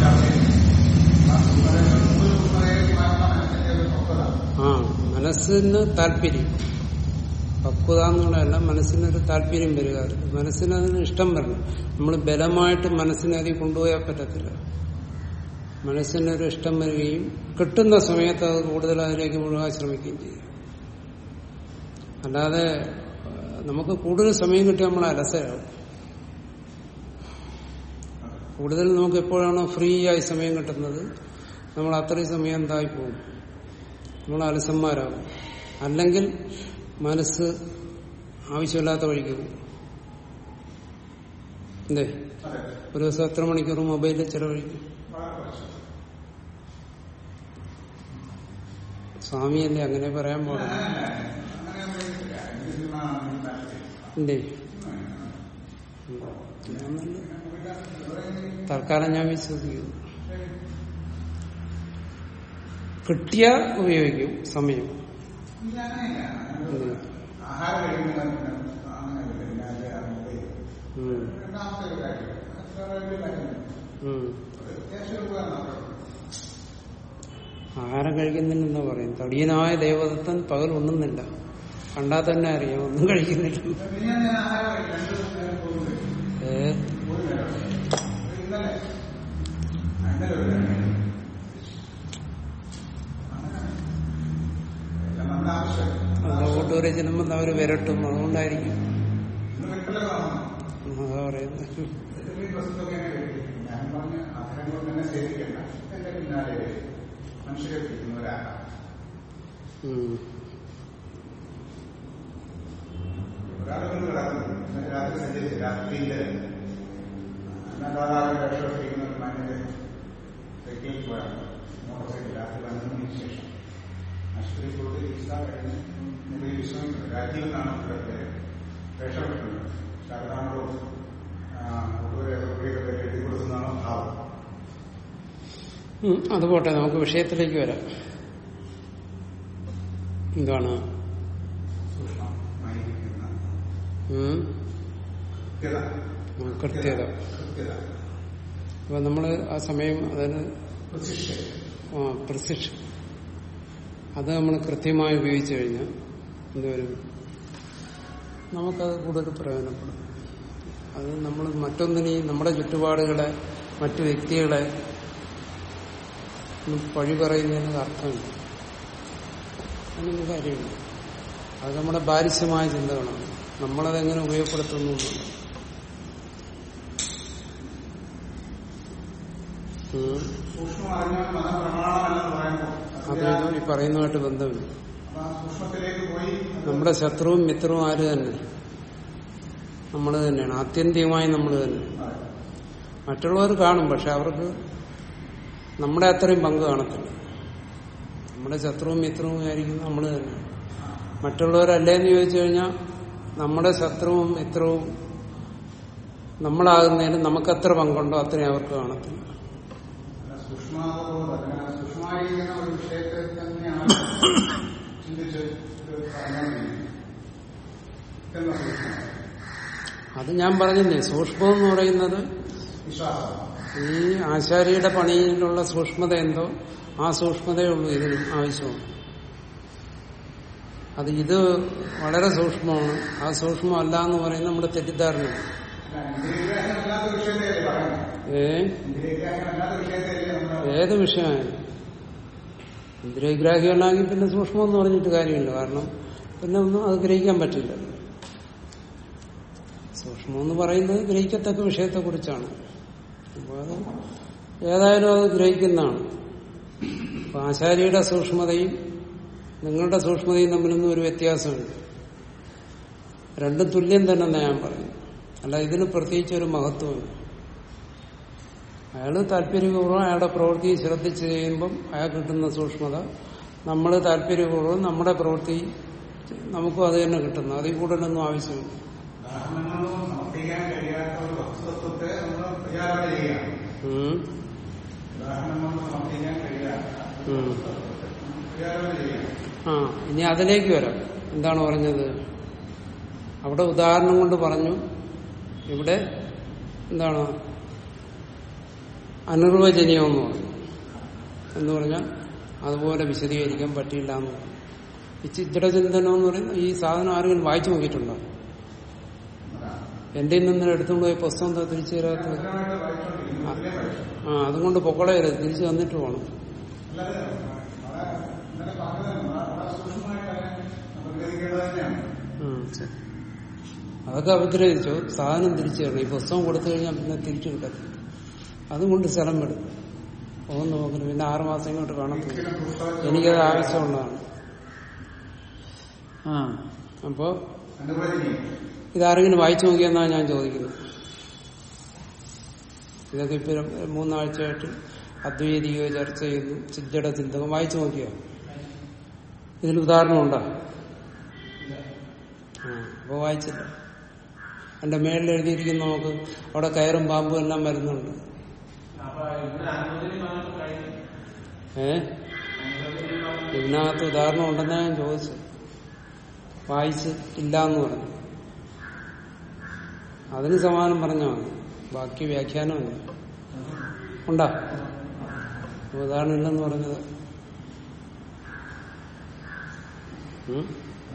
ആ മനസ്സിന് താല്പര്യം പക്വത എന്നുള്ളതല്ല മനസ്സിനൊരു താല്പര്യം വരിക മനസ്സിന് അതിന് ഇഷ്ടം വരണം നമ്മൾ ബലമായിട്ട് മനസ്സിനെ അതിൽ കൊണ്ടുപോയാൽ പറ്റത്തില്ല മനസ്സിനൊരു ഇഷ്ടം വരികയും കിട്ടുന്ന സമയത്ത് അത് കൂടുതൽ അതിലേക്ക് മുഴുകാൻ ശ്രമിക്കുകയും ചെയ്യും അല്ലാതെ ആ, നമുക്ക് കൂടുതൽ സമയം കിട്ടിയാൽ നമ്മൾ അലസയാവും കൂടുതൽ നമുക്ക് എപ്പോഴാണോ ഫ്രീ ആയി സമയം കിട്ടുന്നത് നമ്മൾ അത്രയും സമയം എന്തായി പോകും നമ്മൾ അലസന്മാരാകും അല്ലെങ്കിൽ മനസ്സ് ആവശ്യമില്ലാത്ത വഴിക്ക് പോകും എന്തേ ഒരു ദിവസം എത്ര മണിക്കൂർ മൊബൈലിൽ ചെലവഴിക്കും സ്വാമിയല്ലേ അങ്ങനെ പറയാൻ പാടില്ല അങ്ങനെ പറയുന്നില്ല എന്തിനാണ് താല്പര്യം എന്തേ ഉം. ഞാൻ നല്ല- തൽക്കാലം ഞാൻ വിശ്വസിക്കുന്നു കിട്ടിയ ഉപയോഗിക്കും സമയം ഇല്ല അങ്ങനെയില്ല ഉം. ആഹാരം കഴിക്കുന്നത് അങ്ങനെ പിന്നെ മൊബൈൽ ഉം. രണ്ടാമത്തെ ഒരു കാര്യം അത്ര വലിയ കാര്യമില്ല ഉം. അത് അത്യാവശ്യം ഉപകാരം ആഹാരം കഴിക്കുന്നില്ലെന്നാ പറയും തടിയനായ ദേവദത്തൻ പകൽ ഉണ്ണുന്നില്ല കണ്ടാൽ തന്നെ അറിയാം ഒന്നും കഴിക്കുന്നില്ല പിന്നെ ഞാൻ ആഹാരം കഴിക്കും. രണ്ട് നേരം പോകുന്നത് ഏ ഒരു നേരം ഇന്നലെ ആ, ഇന്നലെ ഒരു നേരം അങ്ങനെ എല്ലാം നമ്മുടെ ആവശ്യം നമ്മുടെ കൂട്ടുകാരെ ചെല്ലുമ്പോൾ അവർ വിരട്ടും അതുകൊണ്ടായിരിക്കും ഇന്ന് വീട്ടിലൊക്കെ കാണണം അതാ പറയുന്നത് ഈ പ്രശ്നമൊക്കെ എന്നെ കേൾക്കും. ഞാൻ പറഞ്ഞ അത്തരം കൊണ്ട് തന്നെ സേവിക്കണ്ട എന്റെ പിന്നാലെ വരും. മനുഷ്യരെ പിടിക്കുന്നവരാണ് ഉം. ഒരാളുകൾ കിടക്കുന്നു ഇന്നലെ രാത്രി സഞ്ചരിച്ച് രാത്രിയില് അന്നദാതാവ് രക്ഷപ്പെട്ടിരിക്കുന്ന ഒരു മാന്യത സൈക്കിളിൽ പോയാണ് മോട്ടോർ സൈക്കിൾ രാത്രി പതിനൊന്നിന് ശേഷം ആശുപത്രി പോയിട്ട് ചികിത്സ കഴിഞ്ഞ് മുറിയിൽ വിശ്രമിക്കുന്നു രാജ്യത്തിൽ നിന്നാണ് ഇവരുടെ രക്ഷപ്പെട്ടിട്ടുണ്ട് ശാരദാനോടും കുട്ടികളെ എഴുതി കൊടുക്കുന്നതാണ് ഭാവം ഉം, അത് പോട്ടെ നമുക്ക് വിഷയത്തിലേക്ക് വരാം എന്താണ് സൂക്ഷ്മമായിരിക്കുന്ന ഉം? കൃത്യത ഉം, കൃത്യത കൃത്യത അപ്പൊ നമ്മള് ആ സമയം അതിന് പ്രസിഷൻ ആ പ്രിസിഷൻ അത് നമ്മൾ കൃത്യമായി ഉപയോഗിച്ചു കഴിഞ്ഞാൽ എന്തുവരും നമുക്കത് കൂടുതൽ പ്രയോജനപ്പെടും അത് നമ്മൾ മറ്റൊന്നിനെയും നമ്മുടെ ചുറ്റുപാടുകളെ മറ്റു വ്യക്തികളെ ഒന്നും പഴി പറയുന്നതിന് അർത്ഥമില്ല അതിനൊന്നും കാര്യമില്ല അത് നമ്മുടെ ബാലിശ്യമായ ചിന്തകളാണ് നമ്മളതെങ്ങനെ ഉപയോഗപ്പെടുത്തുന്നു എന്നുള്ളത്. ഉം. സൂക്ഷ്മം അറിഞ്ഞാൽ മതം പ്രമാണമല്ലെന്ന് പറയുമ്പോൾ അത് അതിന്റെ ഈ പറയുന്നതുമായിട്ട് ബന്ധമില്ല ആ സൂക്ഷ്മത്തിലേക്ക് പോയി അത് നമ്മുടെ ശത്രുവും മിത്രവും ആര് തന്നെ നമ്മൾ തന്നെയാണ് ആത്യന്തികമായി നമ്മൾ തന്നെ അതെ. മറ്റുള്ളവർ കാണും പക്ഷെ അവർക്ക് നമ്മുടെ അത്രയും പങ്ക് കാണത്തില്ല നമ്മുടെ ശത്രുവും മിത്രവും ആയിരിക്കും നമ്മൾ തന്നെ മറ്റുള്ളവരല്ലേന്ന് ചോദിച്ചു കഴിഞ്ഞാൽ നമ്മുടെ ശത്രുവും മിത്രവും നമ്മളാകുന്നതിന് നമുക്കെത്ര പങ്കുണ്ടോ അത്രയും അവർക്ക് കാണത്തില്ല അല്ല, സൂക്ഷ്മബോധം അങ്ങനെ സൂക്ഷ്മമായിരിക്കുന്ന ഒരു വിഷയത്തെ തന്നെയാണ് ചിന്തിച്ച് ഇത് പറഞ്ഞുകൊണ്ടിരിക്കുന്നത്. ഇതെന്താ സൂക്ഷ്മം? അത് ഞാൻ പറഞ്ഞില്ലേ സൂക്ഷ്മം എന്ന് പറയുന്നത് വിശ്വാസം ഈ ആശാരിയുടെ പണിയിലുള്ള സൂക്ഷ്മത എന്തോ ആ സൂക്ഷ്മതയേ ഉള്ളൂ ഇതിന് ആവശ്യമാണ് അത് ഇത് വളരെ സൂക്ഷ്മമാണ് ആ സൂക്ഷ്മമല്ല എന്ന് പറയുന്നത് നമ്മുടെ തെറ്റിദ്ധാരണയാണ് അല്ല, ഇന്ദ്രിയഗ്രാഹ്യം അല്ലാത്ത വിഷയത്തെയല്ലേ പറയുന്നത് ഏ ഇന്ദ്രിയഗ്രാഹ്യം അല്ലാത്ത വിഷയത്തെയല്ലേ നമ്മൾ ഏത് വിഷയമായാലും ഇന്ദ്രിയഗ്രാഹികളാണെങ്കിൽ പിന്നെ സൂക്ഷ്മം എന്ന് പറഞ്ഞിട്ട് കാര്യമില്ല കാരണം പിന്നെ ഒന്നും അത് ഗ്രഹിക്കാൻ പറ്റില്ല സൂക്ഷ്മം എന്ന് പറയുന്നത് ഗ്രഹിക്കത്തക്ക വിഷയത്തെക്കുറിച്ചാണ് അപ്പോൾ അത് ഏതായാലും അത് ഗ്രഹിക്കുന്നതാണ് അപ്പൊ ആശാരിയുടെ സൂക്ഷ്മതയും നിങ്ങളുടെ സൂക്ഷ്മതയും തമ്മിലൊന്നും ഒരു വ്യത്യാസമുണ്ട് രണ്ടും തുല്യം തന്നെ ഞാൻ പറയും അല്ല ഇതിന് പ്രത്യേകിച്ച് ഒരു മഹത്വമുണ്ട് അയാൾ താല്പര്യപൂർവ്വം അയാളുടെ പ്രവൃത്തി ശ്രദ്ധിച്ച് ചെയ്യുമ്പം അയാൾ കിട്ടുന്ന സൂക്ഷ്മത നമ്മൾ താല്പര്യപൂർവ്വം നമ്മുടെ പ്രവൃത്തി നമുക്കും അത് തന്നെ കിട്ടുന്നു അതിൽ കൂടുതലൊന്നും ആവശ്യമില്ല ഉദാഹരണങ്ങളൊന്നും സമർപ്പിക്കാൻ കഴിയാത്ത ഒരു വസ്തുത്വത്തെ നമ്മൾ പ്രചാരണം ചെയ്യുകയാണ് ഉം. ഉദാഹരണങ്ങളൊന്നും സമർപ്പിക്കാൻ കഴിയാത്ത ഉം. പ്രചാരണം ചെയ്യുകയാണ് ആ ഇനി അതിലേക്ക് വരാം എന്താണ് പറഞ്ഞത് അവിടെ ഉദാഹരണം കൊണ്ട് പറഞ്ഞു ഇവിടെ എന്താണ് അനിർവചനീയം എന്ന് പറഞ്ഞു എന്ന് പറഞ്ഞാൽ അതുപോലെ വിശദീകരിക്കാൻ പറ്റില്ല എന്ന് പറഞ്ഞു ഈ ചിത്രചിന്തനം എന്ന് പറയുന്നത് ഈ സാധനം ആരെങ്കിലും വായിച്ചു നോക്കിയിട്ടുണ്ടോ എന്റെ നിന്ന് എടുത്തുകൊണ്ട് പോയി പുസ്തകം എന്താ തിരിച്ചു തരാത്തത് ഭദ്രമായിട്ട് വായിച്ചുകൊണ്ടിരിക്കുന്നു അതിലെ പഠിച്ചു ആ അതുകൊണ്ട് പൊക്കളയരുത് തിരിച്ചു തന്നിട്ട് പോകണം അല്ലാതെ വളരെ ഇന്നലെ പറഞ്ഞത് വളരെ സൂക്ഷ്മമായിട്ട് അതിനെ പ്രതികരിക്കേണ്ടത് തന്നെയാണ് ഉം, ശരി. അതൊക്കെ അപഗ്രഹിച്ചു സാധനം തിരിച്ചു തരണം ഈ പുസ്തകം കൊടുത്തു കഴിഞ്ഞാൽ പിന്നെ തിരിച്ചു കിട്ടത്തില്ല അതും കൊണ്ട് സ്ഥലം വിടും പോകുന്നു പോകുന്നു പിന്നെ ആറു മാസം ഇങ്ങോട്ട് കാണത്തില്ല ഒരിക്കലും പുസ്തകത്തിൽ എനിക്കത് ആവശ്യമുള്ളതാണ് ആ അപ്പോ അനുവദനീയം ഇതാരെങ്കിലും വായിച്ചു നോക്കിയെന്നാണ് ഞാൻ ചോദിക്കുന്നത് ഇതൊക്കെ ഇപ്പൊ മൂന്നാഴ്ചയായിട്ട് അദ്വൈതിക ചർച്ച ചെയ്യുന്നു ചിന്തയുടെ ചിന്തകം വായിച്ചു നോക്കിയോ ഇതിൽ ഉദാഹരണമുണ്ടോ ആ അപ്പൊ വായിച്ചില്ല എന്റെ മേളിൽ എഴുതിയിരിക്കുന്ന നമുക്ക് അവിടെ കയറും പാമ്പും എല്ലാം വരുന്നുണ്ട് ഏ ഇതിനകത്ത് ഉദാഹരണം ഉണ്ടെന്നാ ഞാൻ ചോദിച്ചു വായിച്ച് ഇല്ല എന്ന് പറഞ്ഞു അതിന് സമാനം പറഞ്ഞാൽ മതി ബാക്കി വ്യാഖ്യാനമില്ല ഉണ്ടാ ഉദാഹരണം ഇല്ലെന്ന് പറഞ്ഞത് ഉം?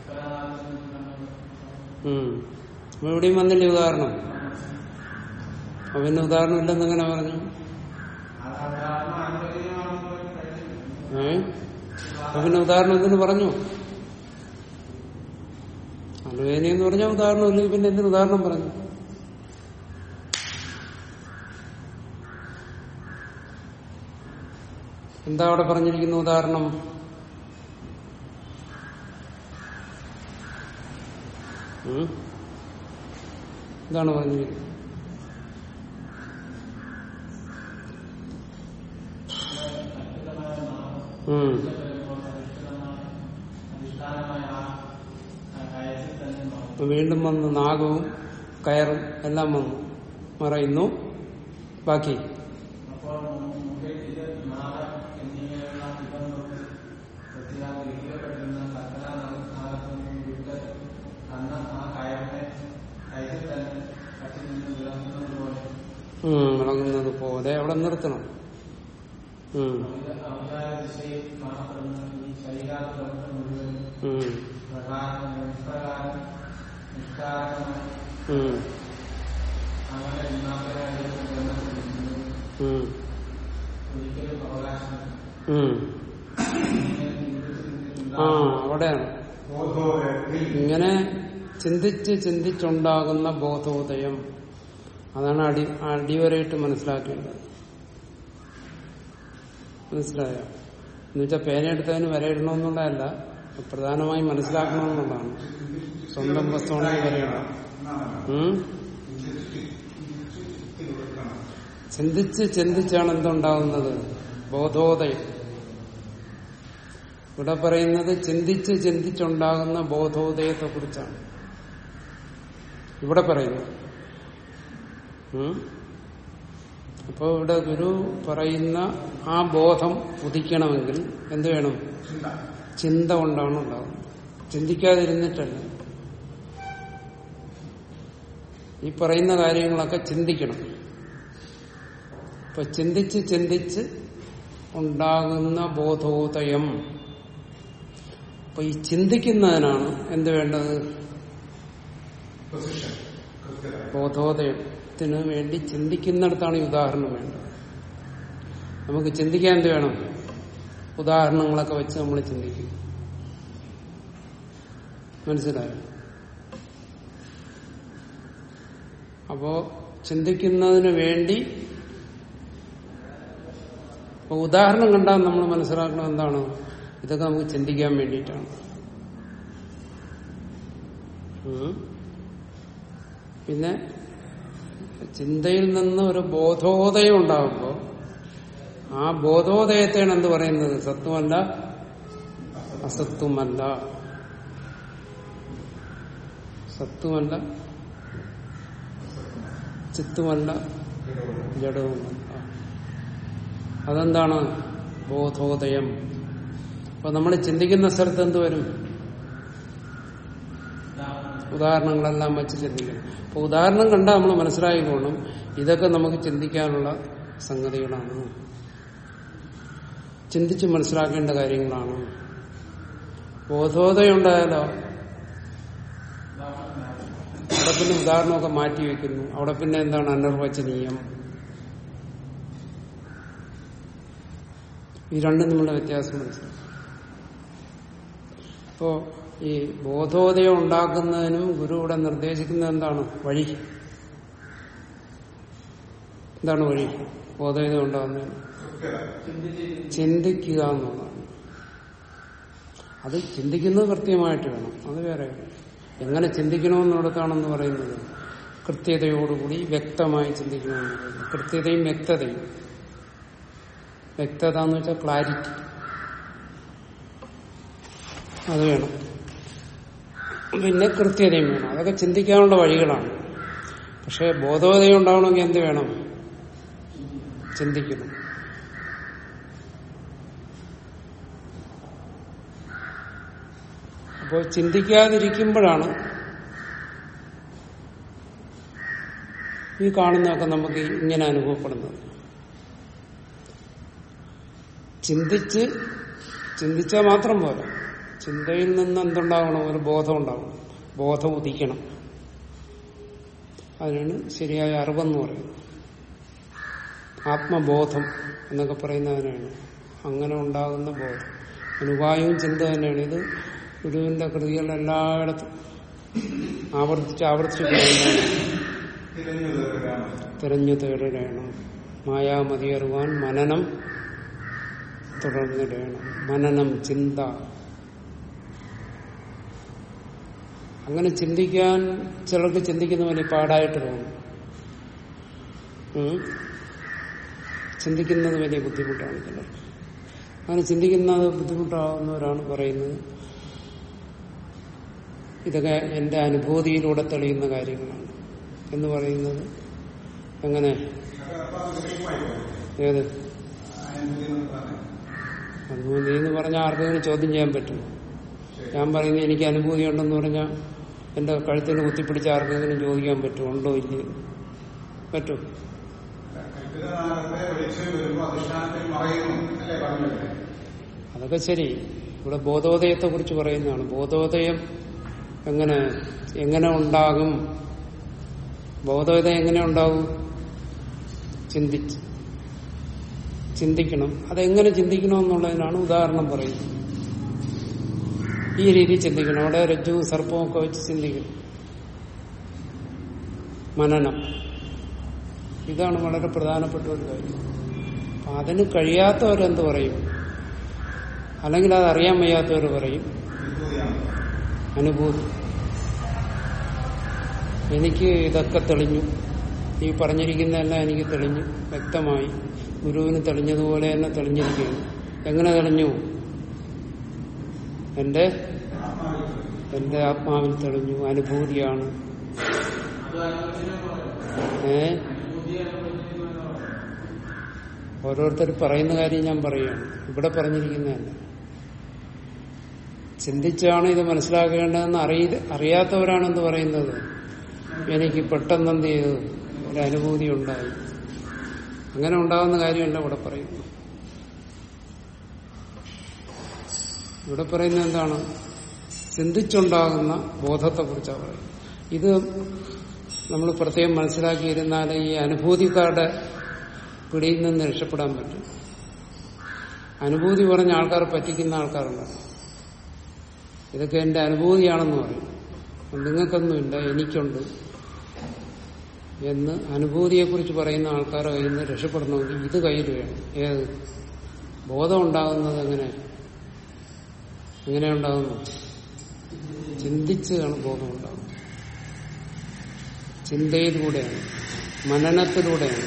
ഉം. അപ്പൊ എവിടെയും വന്നില്ല ഉദാഹരണം അപ്പൊ പിന്നെ ഉദാഹരണം ഇല്ലെന്ന് എങ്ങനെ പറഞ്ഞു ഏ അപ്പൊ പിന്നെ ഉദാഹരണം എന്തിനു പറഞ്ഞു അനുവേദന എന്ന് പറഞ്ഞാൽ ഉദാഹരണം ഇല്ലെങ്കിൽ പിന്നെ എന്തിനു ഉദാഹരണം പറഞ്ഞു എന്താ അവിടെ പറഞ്ഞിരിക്കുന്ന ഉദാഹരണം ഉം? എന്താണ് പറഞ്ഞിരിക്കുന്നത് ഉം. അപ്പൊ വീണ്ടും വന്ന് നാഗവും കയറും എല്ലാം വന്നു മറയുന്നു ബാക്കി ഉം, വിളങ്ങുന്നത് പോലെ അവിടെ നിർത്തണം ഉം. ഉം. ഉം. ഉം. ഉം. ആ അവിടെയാണ് ബോധോദയത്തിൽ ഇങ്ങനെ ചിന്തിച്ച് ചിന്തിച്ചുണ്ടാകുന്ന ബോധോദയം അതാണ് അടി അടിവരായിട്ട് മനസ്സിലാക്കേണ്ടത് മനസ്സിലായോ എന്നുവെച്ചാൽ പേനയെടുത്തതിന് വരയിടണമെന്നുള്ളതല്ല പ്രധാനമായും മനസ്സിലാക്കണമെന്നുള്ളതാണ് സ്വന്തം വസ്തുവാണെങ്കിൽ വരയിടണം ഉം? ചിന്തിച്ച് ചിന്തിച്ചാണ് എന്തുണ്ടാകുന്നത് ബോധോദയം ഇവിടെ പറയുന്നത് ചിന്തിച്ച് ചിന്തിച്ചുണ്ടാകുന്ന ബോധോദയത്തെ കുറിച്ചാണ് ഇവിടെ പറയുന്നത് ഉം? അപ്പോ ഇവിടെ ഗുരു പറയുന്ന ആ ബോധം ഉദിക്കണമെങ്കിൽ എന്ത് വേണം ചിന്ത കൊണ്ടാണ് ഉണ്ടാകുന്നത് ചിന്തിക്കാതിരുന്നിട്ടല്ല ഈ പറയുന്ന കാര്യങ്ങളൊക്കെ ചിന്തിക്കണം അപ്പൊ ചിന്തിച്ച് ചിന്തിച്ച് ഉണ്ടാകുന്ന ബോധോദയം അപ്പൊ ഈ ചിന്തിക്കുന്നതിനാണ് എന്ത് വേണ്ടത് പൊസിഷൻ കൃത്യത ബോധോദയത്തിന് വേണ്ടി ചിന്തിക്കുന്നിടത്താണ് ഈ ഉദാഹരണം വേണ്ടത് നമുക്ക് ചിന്തിക്കാൻ എന്ത് വേണം ഉദാഹരണങ്ങളൊക്കെ വെച്ച് നമ്മൾ ചിന്തിക്കും മനസ്സിലായോ അപ്പോ ചിന്തിക്കുന്നതിന് വേണ്ടി ഇപ്പൊ ഉദാഹരണം കണ്ടാൽ നമ്മൾ മനസ്സിലാക്കണം എന്താണ് ഇതൊക്കെ നമുക്ക് ചിന്തിക്കാൻ വേണ്ടിയിട്ടാണ് ഉം. പിന്നെ ചിന്തയിൽ നിന്ന് ഒരു ബോധോദയം ഉണ്ടാകുമ്പോൾ ആ ബോധോദയത്തെയാണ് എന്ത് പറയുന്നത് സത്വമല്ല അസത്വമല്ല സത്വമല്ല ചിത്തുമല്ല ജഡവുമല്ല അതെന്താണ് ബോധോദയം അപ്പൊ നമ്മൾ ചിന്തിക്കുന്ന സ്ഥലത്ത് എന്ത് വരും ഉദാഹരണങ്ങളെല്ലാം വെച്ച് ചിന്തിക്കണം അപ്പൊ ഉദാഹരണം കണ്ടാൽ നമ്മൾ മനസ്സിലായിക്കോണം ഇതൊക്കെ നമുക്ക് ചിന്തിക്കാനുള്ള സംഗതികളാണ് ചിന്തിച്ച് മനസ്സിലാക്കേണ്ട കാര്യങ്ങളാണ് ബോധോദയം ഉണ്ടായാലോ അവിടെ പിന്നെ ഉദാഹരണമൊക്കെ മാറ്റിവെക്കുന്നു അവിടെ പിന്നെ എന്താണ് അനിർവചനീയം ഈ രണ്ടും തമ്മിലുള്ള വ്യത്യാസം മനസ്സിലാക്കും അപ്പോ ഈ ബോധോദയം ഉണ്ടാക്കുന്നതിനും ഗുരു ഇവിടെ നിർദ്ദേശിക്കുന്നത് എന്താണ് വഴി എന്താണ് വഴി ബോധോദയം ഉണ്ടാകുന്നതിന് കൃത്യത ചിന്തിക്കുക എന്നുള്ളതാണ് അത് ചിന്തിക്കുന്നത് കൃത്യമായിട്ട് വേണം അത് വേറെ കാര്യം. എങ്ങനെ ചിന്തിക്കണമെന്നിടത്താണെന്ന് പറയുന്നത് കൃത്യതയോടുകൂടി വ്യക്തമായി ചിന്തിക്കണമെന്ന് പറയുന്നത് കൃത്യതയും വ്യക്തതയും വ്യക്തത എന്ന് വെച്ചാൽ ക്ലാരിറ്റി അത് വേണം പിന്നെ കൃത്യതയും വേണം അതൊക്കെ ചിന്തിക്കാനുള്ള വഴികളാണ് പക്ഷെ ബോധോദയം ഉണ്ടാവണമെങ്കിൽ എന്ത് വേണം ചിന്തിക്കണം അപ്പോൾ ചിന്തിക്കാതിരിക്കുമ്പോഴാണ് ഈ കാണുന്നതൊക്കെ നമുക്ക് ഇങ്ങനെ അനുഭവപ്പെടുന്നത് ചിന്തിച്ച് ചിന്തിച്ചാൽ മാത്രം പോരാ ചിന്തയിൽ നിന്ന് എന്തുണ്ടാവണം ഒരു ബോധം ഉണ്ടാവണം ബോധം ഉദിക്കണം അതിനാണ് ശരിയായ അറിവെന്ന് പറയുന്നത് ആത്മബോധം എന്നൊക്കെ പറയുന്നതിനാണ് അങ്ങനെ ഉണ്ടാകുന്ന ബോധം അനുപായവും ചിന്ത തന്നെയാണ് ഇത് ഗുരുവിന്റെ കൃതികൾ എല്ലായിടത്തും ആവർത്തിച്ച് ആവർത്തിച്ച് പറയുന്നതാണ് തിരഞ്ഞു തീർക്കുകയാണ് തിരഞ്ഞു തേടണം മായാമതി അറിവാൻ മനനം തുടർന്നിടണം മനനം ചിന്ത അങ്ങനെ ചിന്തിക്കാൻ ചിലർക്ക് ചിന്തിക്കുന്ന വലിയ പാടായിട്ട് തോന്നും ഉം. ചിന്തിക്കുന്നത് വലിയ ബുദ്ധിമുട്ടാണ് ചിലർക്ക് അങ്ങനെ ചിന്തിക്കുന്നത് ബുദ്ധിമുട്ടാവുന്നവരാണ് പറയുന്നത് ഇതൊക്കെ എന്റെ അനുഭൂതിയിലൂടെ തെളിയുന്ന കാര്യങ്ങളാണ് എന്ന് പറയുന്നത് എങ്ങനെ അത് അപ്പൊ അത് വിഷയമായി പോകും ഏത് അനുഭൂതി എന്ന് പറഞ്ഞാൽ അനുഭൂതി എന്ന് പറഞ്ഞാൽ ആർക്കെങ്കിലും ചോദ്യം ചെയ്യാൻ പറ്റും ഞാൻ പറയുന്നത് എനിക്ക് അനുഭൂതി ഉണ്ടെന്ന് പറഞ്ഞാൽ എന്റെ കഴുത്തിൽ കുത്തിപ്പിടിച്ച് ആർക്കെങ്കിലും ചോദിക്കാൻ പറ്റും ഉണ്ടോ ഇല്ലയോ പറ്റും കൽപ്പിതനാകത്തെ വെളിച്ചം വരുമ്പോൾ അധിഷ്ഠാനത്തിൽ മറയുന്നു അല്ലേ പറഞ്ഞത് അതൊക്കെ ശരി ഇവിടെ ബോധോദയത്തെ കുറിച്ച് പറയുന്നതാണ് ബോധോദയം എങ്ങനെ എങ്ങനെ ഉണ്ടാകും ബോധോദയം എങ്ങനെ ഉണ്ടാകും ചിന്തിച്ച് ചിന്തിക്കണം അതെങ്ങനെ ചിന്തിക്കണമെന്നുള്ളതിനാണ് ഉദാഹരണം പറയുന്നത് ഈ രീതി ചിന്തിക്കണം അവിടെ രജ്ജുവും സർപ്പവും ഒക്കെ വെച്ച് ചിന്തിക്കണം മനനം ഇതാണ് വളരെ പ്രധാനപ്പെട്ട ഒരു കാര്യം അപ്പൊ അതിന് കഴിയാത്തവരെന്ത് പറയും അല്ലെങ്കിൽ അത് അറിയാൻ വയ്യാത്തവർ പറയും അനുഭൂതിയാണ് അനുഭൂതി എനിക്ക് ഇതൊക്കെ തെളിഞ്ഞു ഈ പറഞ്ഞിരിക്കുന്നതെല്ലാം എനിക്ക് തെളിഞ്ഞു വ്യക്തമായി ഗുരുവിന് തെളിഞ്ഞതുപോലെ തന്നെ തെളിഞ്ഞിരിക്കുകയാണ് എങ്ങനെ തെളിഞ്ഞു എന്റെ എന്റെ ആത്മാവിൽ തെളിഞ്ഞു അനുഭൂതിയാണ് ഏ ഓരോരുത്തർ പറയുന്ന കാര്യം ഞാൻ പറയുകയാണ് ഇവിടെ പറഞ്ഞിരിക്കുന്നതല്ല ചിന്തിച്ചാണ് ഇത് മനസ്സിലാക്കേണ്ടതെന്ന് അറിയ അറിയാത്തവരാണെന്ന് പറയുന്നത് എനിക്ക് പെട്ടെന്ന് എന്ത് ചെയ്തു ഒരു അനുഭൂതി ഉണ്ടായി അങ്ങനെ ഉണ്ടാകുന്ന കാര്യമല്ല ഇവിടെ പറയുന്നു ഇവിടെ പറയുന്നത് എന്താണ് ചിന്തിച്ചുണ്ടാകുന്ന ബോധത്തെക്കുറിച്ചാണ് പറയുന്നത് ഇത് നമ്മൾ പ്രത്യേകം മനസ്സിലാക്കിയിരുന്നാൽ ഈ അനുഭൂതിക്കാരുടെ പിടിയിൽ നിന്ന് രക്ഷപ്പെടാൻ പറ്റും അനുഭൂതി പറഞ്ഞ ആൾക്കാർ പറ്റിക്കുന്ന ആൾക്കാരുണ്ട് ഇതൊക്കെ എന്റെ അനുഭൂതിയാണെന്ന് പറയും നിങ്ങൾക്കൊന്നുമില്ല എനിക്കുണ്ട് എന്ന് അനുഭൂതിയെക്കുറിച്ച് പറയുന്ന ആൾക്കാരെ കയ്യിൽ നിന്ന് രക്ഷപ്പെടണമെങ്കിൽ ഇത് കയ്യിൽ വേണം ഏത് ബോധം ഉണ്ടാകുന്നത് എങ്ങനെ എങ്ങനെ ഉണ്ടാകുന്നു ചിന്തിച്ചാണ് ബോധം ഉണ്ടാകുന്നത് ചിന്തയിലൂടെയാണ് മനനത്തിലൂടെയാണ്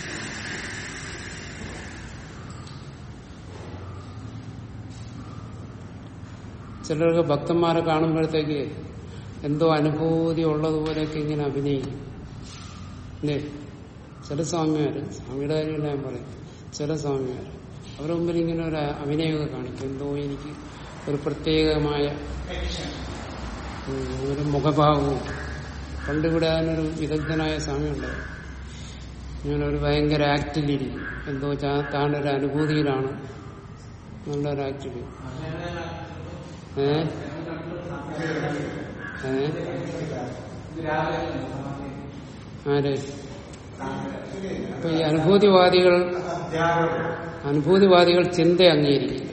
ചിലർക്ക് ഭക്തന്മാരെ കാണുമ്പോഴത്തേക്ക് എന്തോ അനുഭൂതി ഉള്ളതുപോലെയൊക്കെ ഇങ്ങനെ അഭിനയിക്കും അല്ലേ ചില സ്വാമിമാര് സ്വാമിയുടെ കാര്യമല്ല ഞാൻ പറയും ചില സ്വാമിമാര് അവരുടെ മുമ്പിൽ ഇങ്ങനെ ഒരു അഭിനയമൊക്കെ കാണിക്കും എന്തോ എനിക്ക് ഒരു പ്രത്യേകമായ ഉം, ഒരു മുഖഭാവവും പണ്ടിവിടെ അതിനൊരു വിദഗ്ധനായ സ്വാമി ഉണ്ടായിരുന്നു ഞാനൊരു ഭയങ്കര ആക്ടിലിരിക്കും എന്തോ ചാ- താനൊരു അനുഭൂതിയിലാണ് നല്ലൊരു ആക്ടിലി ഏ ഏ ആര് അപ്പൊ ഈ അനുഭൂതിവാദികൾ അധ്യാപകർ അനുഭൂതിവാദികൾ ചിന്ത അംഗീകരിക്കില്ല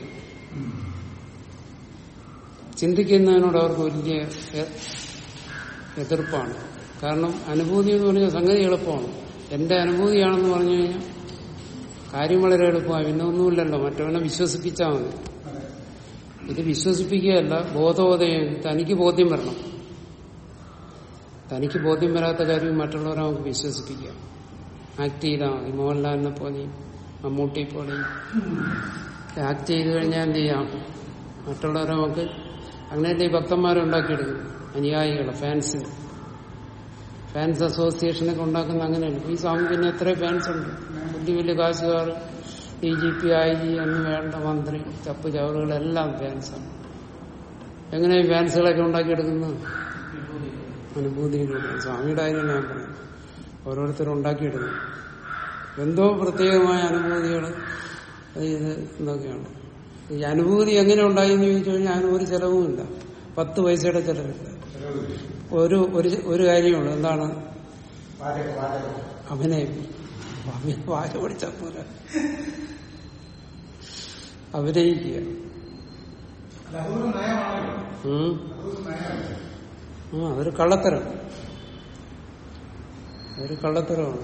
ചിന്തിക്കുന്നതിനോട് അവർക്ക് വലിയ എ- എതിർപ്പാണ് കാരണം അനുഭൂതി എന്ന് പറഞ്ഞാൽ സംഗതി എളുപ്പമാണ് എന്റെ അനുഭൂതിയാണെന്ന് പറഞ്ഞു കഴിഞ്ഞാൽ കാര്യം വളരെ എളുപ്പമാണ് പിന്നെ ഒന്നുമില്ലല്ലോ മറ്റവനെ വിശ്വസിപ്പിച്ചാൽ മതി ഇത് വിശ്വസിപ്പിക്കുകയല്ല ബോധോദയം തനിക്ക് ബോധ്യം വരണം തനിക്ക് ബോധ്യം വരാത്ത കാര്യം മറ്റുള്ളവരെ നമുക്ക് വിശ്വസിപ്പിക്കാം ആക്ട് ചെയ്താൽ മതി മോഹൻലാലിനെ പോലെയും മമ്മൂട്ടി പോലെയും ആക്ട് ചെയ്ത് കഴിഞ്ഞാൽ എന്ത് ചെയ്യാം മറ്റുള്ളവരെ നമുക്ക് അങ്ങനെയല്ലേ ഈ ഭക്തന്മാരെ ഉണ്ടാക്കിയെടുക്കുന്നത് അനുയായികളെ ഫാൻസിന് ഫാൻസ് അസോസിയേഷനൊക്കെ ഉണ്ടാക്കുന്ന അങ്ങനെയാണ് ഈ സ്വാമി പിന്നെ എത്ര ഫാൻസ് ഉണ്ട് വലിയ വലിയ കാശുകാർ D G P I G എന്ന് വേണ്ട മന്ത്രി ചപ്പ് ചവറുകളെല്ലാം ഫാൻസാണ് എങ്ങനെ ഈ ഫാൻസുകളൊക്കെ ഉണ്ടാക്കിയെടുക്കുന്നത് അനുഭൂതിയിലൂടെ സ്വാമിയുടെ കാര്യം ഞാൻ പറയും ഓരോരുത്തരും ഉണ്ടാക്കിയെടുക്കും എന്തോ പ്രത്യേകമായ അനുഭൂതികൾ ഇത് എന്തൊക്കെയാണ് ഈ അനുഭൂതി എങ്ങനെ ഉണ്ടായി എന്ന് ചോദിച്ചു കഴിഞ്ഞാൽ അതിന് ഒരു ചെലവുമില്ല പത്ത് പൈസയുടെ ചെലവില്ല ഒരു ഒരു ഒരു കാര്യമുള്ളൂ എന്താണ് വാചക വാചകം അഭിനയം അഭി- വാച പഠിച്ചാൽ പോലെ അഭിനയിക്കുക അല്ല അതൊരു നയമാണല്ലോ ഉം. അതൊരു നയമല്ലേ ആ അതൊരു കള്ളത്തരം ഒരു കള്ളത്തരമാണ്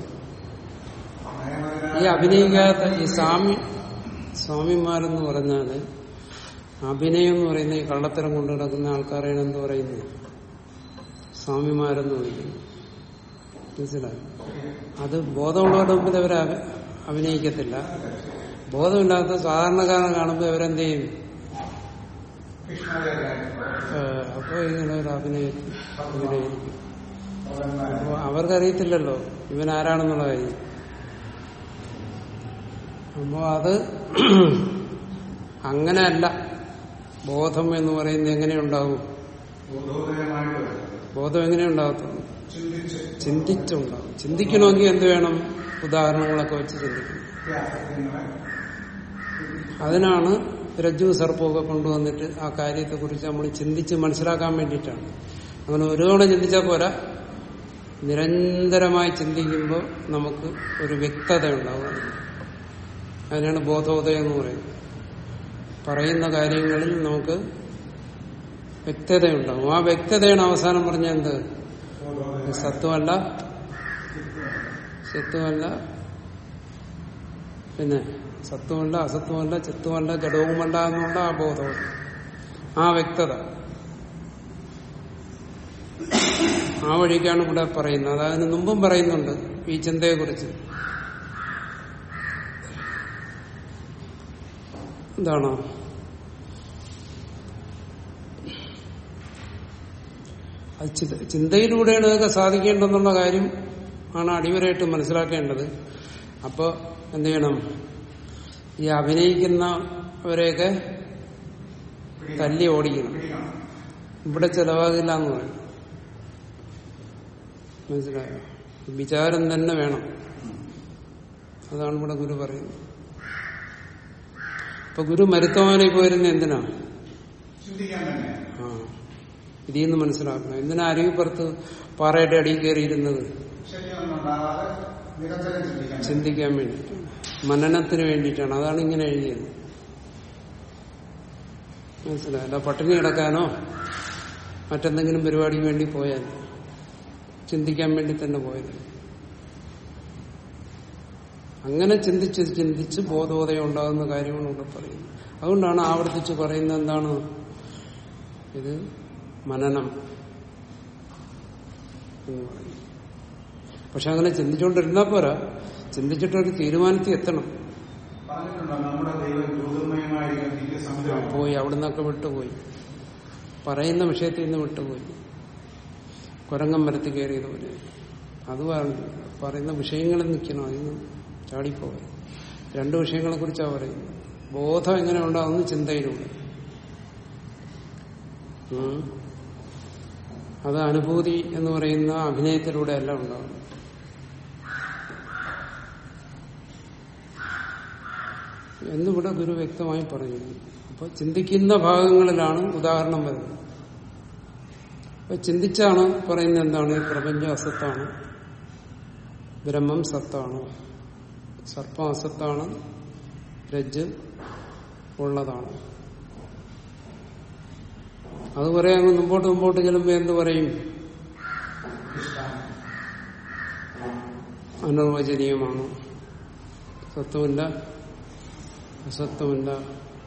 ഈ അഭിനയിക്കാത്ത ഈ സ്വാമി സ്വാമിമാരെന്ന് പറഞ്ഞാല് അഭിനയം എന്ന് പറയുന്ന ഈ കള്ളത്തരം കൊണ്ട് കിടക്കുന്ന ആൾക്കാരെയാണ് എന്ത് പറയുന്നു സ്വാമിമാരെന്ന് വിളിക്കുന്നു മനസ്സിലായി അത് ബോധമുള്ളവരുടെ മുമ്പിൽ അവർ അഭിനയിക്കത്തില്ല ബോധമില്ലാത്ത സാധാരണക്കാരനെ കാണുമ്പോൾ അവരെന്ത് ചെയ്യും ഏഹ് അപ്പൊ ഇങ്ങനെ ഒരു അഭിനയം അഭിനയിക്കും അപ്പൊ അവർക്കറിയത്തില്ലല്ലോ ഇവൻ ആരാണെന്നുള്ള കാര്യം അപ്പോ അത് അങ്ങനെയല്ല ബോധം എന്ന് പറയുന്നത് എങ്ങനെയുണ്ടാവും ബോധോദയമായിട്ട് ബോധം എങ്ങനെ ഉണ്ടാകത്തുള്ളൂ ചിന്തിച്ച് ചിന്തിച്ചുണ്ടാവും ചിന്തിക്കണമെങ്കിൽ എന്ത് വേണം ഉദാഹരണങ്ങളൊക്കെ വെച്ച് ചിന്തിക്കണം ഈ അസത്യങ്ങളെ അതിനാണ് രജ്ജു സർപ്പമൊക്കെ കൊണ്ടുവന്നിട്ട് ആ കാര്യത്തെക്കുറിച്ച് നമ്മൾ ചിന്തിച്ച് മനസ്സിലാക്കാൻ വേണ്ടിയിട്ടാണ് അങ്ങനെ ഒരു തവണ ചിന്തിച്ചാൽ പോരാ നിരന്തരമായി ചിന്തിക്കുമ്പോൾ നമുക്ക് ഒരു വ്യക്തത ഉണ്ടാവും അതിനാണ് ബോധോദയം എന്ന് പറയുന്നത് പറയുന്ന കാര്യങ്ങളിൽ നമുക്ക് വ്യക്തതയുണ്ടാവും ആ വ്യക്തതയാണ് അവസാനം പറഞ്ഞ എന്ത് ബോധോദയം ഇത് സത്വമല്ല സത്വമല്ല പിന്നെ സത്വമല്ല അസത്വമല്ല ചിത്വമല്ല ജഡവുമല്ല എന്നുള്ള ആ ബോധം ആ വ്യക്തത ആ വഴിക്കാണ് ഇവിടെ പറയുന്നത് അതിന് മുമ്പും പറയുന്നുണ്ട് ഈ ചിന്തയെക്കുറിച്ച് എന്താണോ അത് ചിന്ത- ചിന്തയിലൂടെയാണ് ഇതൊക്കെ സാധിക്കേണ്ടതെന്നുള്ള കാര്യം ആണ് അടിവരായിട്ട് മനസ്സിലാക്കേണ്ടത് അപ്പൊ എന്ത് ചെയ്യണം ഈ അഭിനയിക്കുന്നവരെയൊക്കെ തല്ലി ഓടിക്കണം പിടിക്കണം ഇവിടെ ചെലവാകില്ല എന്ന് പറയും മനസ്സിലായോ വിചാരം തന്നെ വേണം അതാണ് ഇവിടെ ഗുരു പറയുന്നത് ഇപ്പൊ ഗുരു മരുത്തമാനെ പോയിരുന്ന എന്തിനാ ചിന്തിക്കാൻ തന്നെ ആ ഇതിൽ നിന്ന് മനസ്സിലാക്കണം എന്തിനാ അരുവിപ്പുറത്ത് പാറയുടെ അടിയിൽ കയറിയിരുന്നത് ശല്യമൊന്നും ഉണ്ടാവാതെ നിരന്തരം ചിന്തിക്കാൻ ചിന്തിക്കാൻ വേണ്ടിയിട്ടാണ് മനനത്തിന് വേണ്ടിയിട്ടാണ് അതാണ് ഇങ്ങനെ എഴുതിയത് മനസ്സിലായി അല്ല പട്ടിണി കിടക്കാനോ മറ്റെന്തെങ്കിലും പരിപാടിക്ക് വേണ്ടി പോയാൽ ചിന്തിക്കാൻ വേണ്ടി തന്നെ പോയത് അങ്ങനെ ചിന്തിച്ച് ചിന്തിച്ച് ബോധോദയം ഉണ്ടാകുന്ന കാര്യമാണ് ഇവിടെ പറയുന്നത് അതുകൊണ്ടാണ് ആവർത്തിച്ച് പറയുന്നത് എന്താണ് ഇത് മനനം എന്ന് പറയുന്നത് പക്ഷെ അങ്ങനെ ചിന്തിച്ചുകൊണ്ടിരുന്നാൽ പോരാ ചിന്തിച്ചിട്ടൊരു തീരുമാനത്തിൽ എത്തണം പറഞ്ഞിട്ടുണ്ടോ നമ്മുടെ ദൈവം ജ്യോതിർമയമായിരിക്കും ദിവ്യ ആ, സമുദ്രം പോയി അവിടെ നിന്നൊക്കെ വിട്ടുപോയി പറയുന്ന വിഷയത്തിൽ നിന്ന് വിട്ടുപോയി കുരങ്ങം മരത്തിൽ കയറിയതുപോലെ അത് പറ- പറയുന്ന വിഷയങ്ങളിൽ നിൽക്കണം അതിന് ചാടിപ്പോയി രണ്ട് വിഷയങ്ങളെ കുറിച്ചാണ് പറയുന്നത് ബോധം എങ്ങനെ ഉണ്ടാകുന്നു ചിന്തയിലൂടെ ഉം. അത് അനുഭൂതി എന്ന് പറയുന്ന അഭിനയത്തിലൂടെ അല്ല ഉണ്ടാകുന്നത് എന്നിവിടെ ഗുരു വ്യക്തമായി പറഞ്ഞു അപ്പൊ ചിന്തിക്കുന്ന ഭാഗങ്ങളിലാണ് ഉദാഹരണം വരുന്നത് അപ്പൊ ചിന്തിച്ചാണ് പറയുന്നത് എന്താണ് ഈ പ്രപഞ്ചം അസത്താണ് ബ്രഹ്മം സത്താണ് സർപ്പം അസത്താണ് രജ്ജ് ഉള്ളതാണ് അത് പറയാൻ അങ്ങ് മുമ്പോട്ട് മുമ്പോട്ട് ചെല്ലുമ്പോ എന്ത് പറയും അനിർവചനീയമാണ് സത്വമില്ല അസത്വമില്ല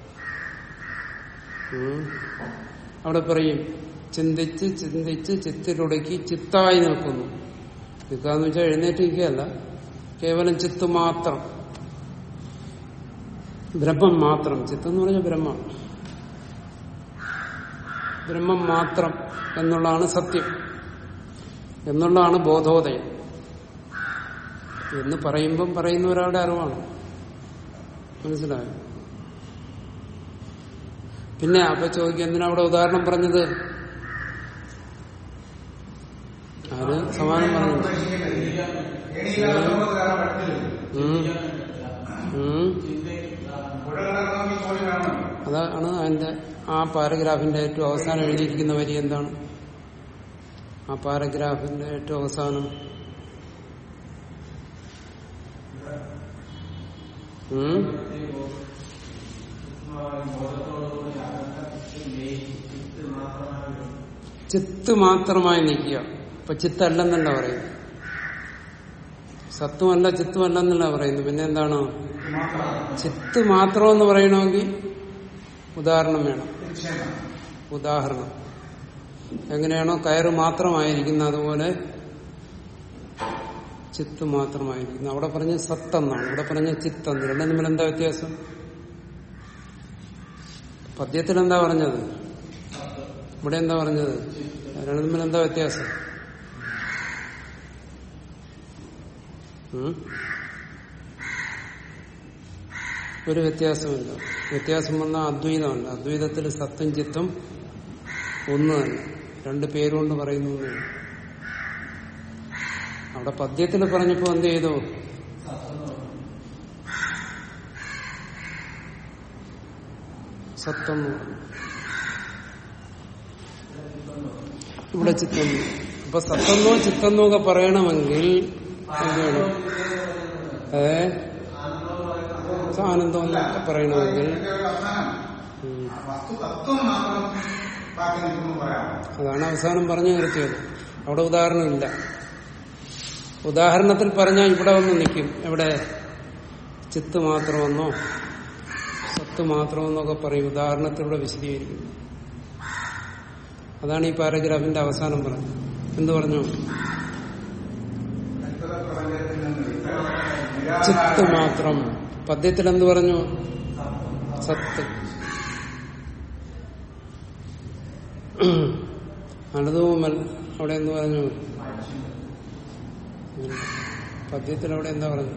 ഉം. അവിടെ പറയും ചിന്തിച്ച് ചിന്തിച്ച് ചിത്തിലൊടുക്കി ചിത്തായി നിൽക്കുന്നു നിൽക്കാന്ന് വെച്ചാൽ എഴുന്നേറ്റ് നിൽക്കുകയല്ല കേവലം ചിത്ത് മാത്രം ബ്രഹ്മം മാത്രം ചിത്തെന്ന് പറഞ്ഞാൽ ബ്രഹ്മം ബ്രഹ്മം മാത്രം എന്നുള്ളതാണ് സത്യം എന്നുള്ളതാണ് ബോധോദയം എന്ന് പറയുമ്പം പറയുന്ന ഒരാളുടെ അറിവാണ് മനസ്സിലായോ പിന്നെ അപ്പൊ ചോദിക്കുക എന്തിനാ അവിടെ ഉദാഹരണം പറഞ്ഞത് ആര് സമാനം പറഞ്ഞു ഏണിയില്ലാതെ നമുക്ക് കയറാൻ പറ്റില്ല ഉം. ഉം. പുഴ കടക്കണമെങ്കിൽ തോണി വേണം അതാണ് അതിന്റെ ആ പാരഗ്രാഫിന്റെ ഏറ്റവും അവസാനം എഴുതിയിരിക്കുന്ന വരി എന്താണ് ആ പാരഗ്രാഫിന്റെ ഏറ്റവും അവസാനം ഉം? ചിത്ത് മാത്രമായി നിൽക്കുക ഇപ്പൊ ചിത്തല്ലെന്നല്ല പറയുന്നത് സത്വമല്ല ചിത്തുമല്ല എന്നല്ല പറയുന്നത് പിന്നെ എന്താണ് ചിത്ത് മാത്രം എന്ന് പറയണമെങ്കിൽ ഉദാഹരണം വേണം നിശ്ചയം ഉദാഹരണം എങ്ങനെയാണോ കയറ് മാത്രമായിരിക്കുന്നത് അതുപോലെ ചിത്ത് മാത്രമായിരിക്കുന്നു അവിടെ പറഞ്ഞ സത്തെന്നാണ് ഇവിടെ പറഞ്ഞ ചിത്തെന്ന് രണ്ടും തമ്മിൽ എന്താ വ്യത്യാസം പദ്യത്തിൽ എന്താ പറഞ്ഞത് ഇവിടെ എന്താ പറഞ്ഞത് രണ്ടും തമ്മിൽ എന്താ വ്യത്യാസം ഉം? ഒരു വ്യത്യാസമില്ല വ്യത്യാസം വന്നാൽ അദ്വൈതമല്ല അദ്വൈതത്തിൽ സത്തും ചിത്തും ഒന്ന് തന്നെ രണ്ട് പേരുകൊണ്ട് പറയുന്നു എന്നേ ഉള്ളൂ. അവിടെ പദ്യത്തിൽ പറഞ്ഞപ്പോ എന്ത് ചെയ്തു സത്തെന്ന് പറഞ്ഞു ഇവിടെ ചിത്തെന്നു അപ്പൊ സത്തെന്നോ ചിത്തെന്നോ ഒക്കെ പറയണമെങ്കിൽ എന്ത് വേണം ഏ ആനന്ദം എന്നൊക്കെ പറയണമെങ്കിൽ ഇതിന്റെ ഒരു അവസാനം ഉം. ആ വസ്തു തത്വം മാത്രം ബാക്കി നിൽക്കുന്നു പറയാം അതാണ് അവസാനം പറഞ്ഞു നിർത്തിയത് അവിടെ ഉദാഹരണമില്ല ഉദാഹരണത്തിൽ പറഞ്ഞാൽ ഇവിടെ വന്ന് നിൽക്കും എവിടെ ചിത്ത് മാത്രമെന്നോ സത്ത് മാത്രമെന്നൊക്കെ പറയും ഉദാഹരണത്തിലൂടെ വിശദീകരിക്കും അതാണ് ഈ പാരഗ്രാഫിന്റെ അവസാനം പറഞ്ഞത് എന്ത് പറഞ്ഞു അത്ഭുത പ്രപഞ്ചത്തിൽ നിന്ന് വിട്ട് ചിത്ത് നിരാകാരം മാത്രം പദ്യത്തിൽ എന്ത് പറഞ്ഞു സത്ത് അനതുമൽ അവിടെ എന്ത് പറഞ്ഞു പദ്യത്തിൽ അവിടെ എന്താ പറഞ്ഞു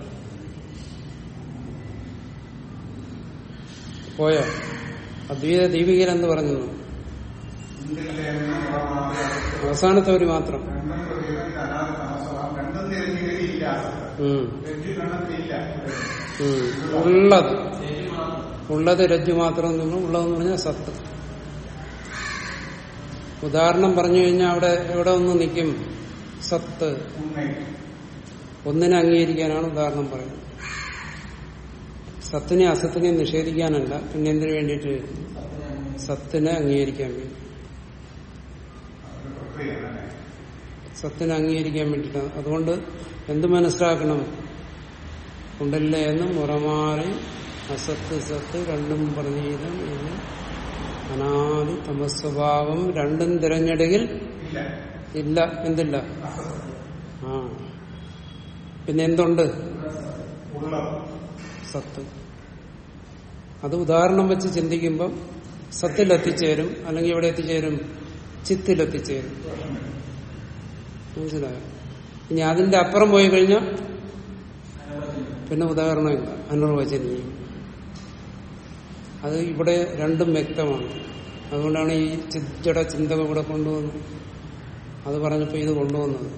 പോയോ അദ്വൈത ദീപികയിൽ എന്ത് പറഞ്ഞു ഇന്ത്യയിലെ എന്നും ഉറവാതെ അവസാനത്തെ ഒരു മാത്രം രണ്ടും പ്രതികൾ അനാഥ താമസമാണ് രണ്ടും തിരഞ്ഞെടുക്കില്ല ഉം. രജ്ജു കണ്ടെത്തിയില്ല ഉം. ഉള്ളത് ഉള്ളത് രജ്ജു മാത്രം എന്ന് പറഞ്ഞു ഉള്ളതെന്ന് പറഞ്ഞാൽ സത്ത് ഉദാഹരണം പറഞ്ഞു കഴിഞ്ഞാൽ അവിടെ എവിടെ ഒന്ന് നിൽക്കും സത്ത് ഉണ്മയിൽ ഒന്നിനെ അംഗീകരിക്കാനാണ് ഉദാഹരണം പറയുന്നത് സത്തിനെ അസത്തിനെ നിഷേധിക്കാനല്ല പിന്നെ എന്തിനു വേണ്ടിയിട്ട് സത്തിനെ അംഗീകരിക്കാൻ വേണ്ടി ഒരു പ്രക്രിയയാണ് അല്ലേ? സത്തിനെ അംഗീകരിക്കാൻ വേണ്ടിയിട്ടാണ് അതുകൊണ്ട് എന്ത് മനസ്സിലാക്കണം ഉണ്ടല്ല എന്നും ഉറമാറി അസത്ത് സത്ത് രണ്ടും പറഞ്ഞീതം ഇത് അനാദി തമസ്വഭാവം രണ്ടും തിരഞ്ഞെടുകിൽ ഇല്ല ഇല്ല എന്തില്ല ആ പിന്നെ എന്തുണ്ട് ഉള്ളത് സത്ത് അത് ഉദാഹരണം വെച്ച് ചിന്തിക്കുമ്പോൾ സത്തിലെത്തിച്ചേരും അല്ലെങ്കിൽ എവിടെ എത്തിച്ചേരും ചിത്തിലെത്തിച്ചേരും മനസ്സിലായോ ഇനി അതിന്റെ അപ്പുറം പോയി കഴിഞ്ഞാൽ പിന്നെ ഉദാഹരണമില്ല അനിർവചനീയം അത് ഇവിടെ രണ്ടും വ്യക്തമാണ് അതുകൊണ്ടാണ് ഈ ചിജട ചിന്തക ഇവിടെ കൊണ്ടുവന്നത് അത് പറഞ്ഞപ്പോ ഇത് കൊണ്ടുവന്നത്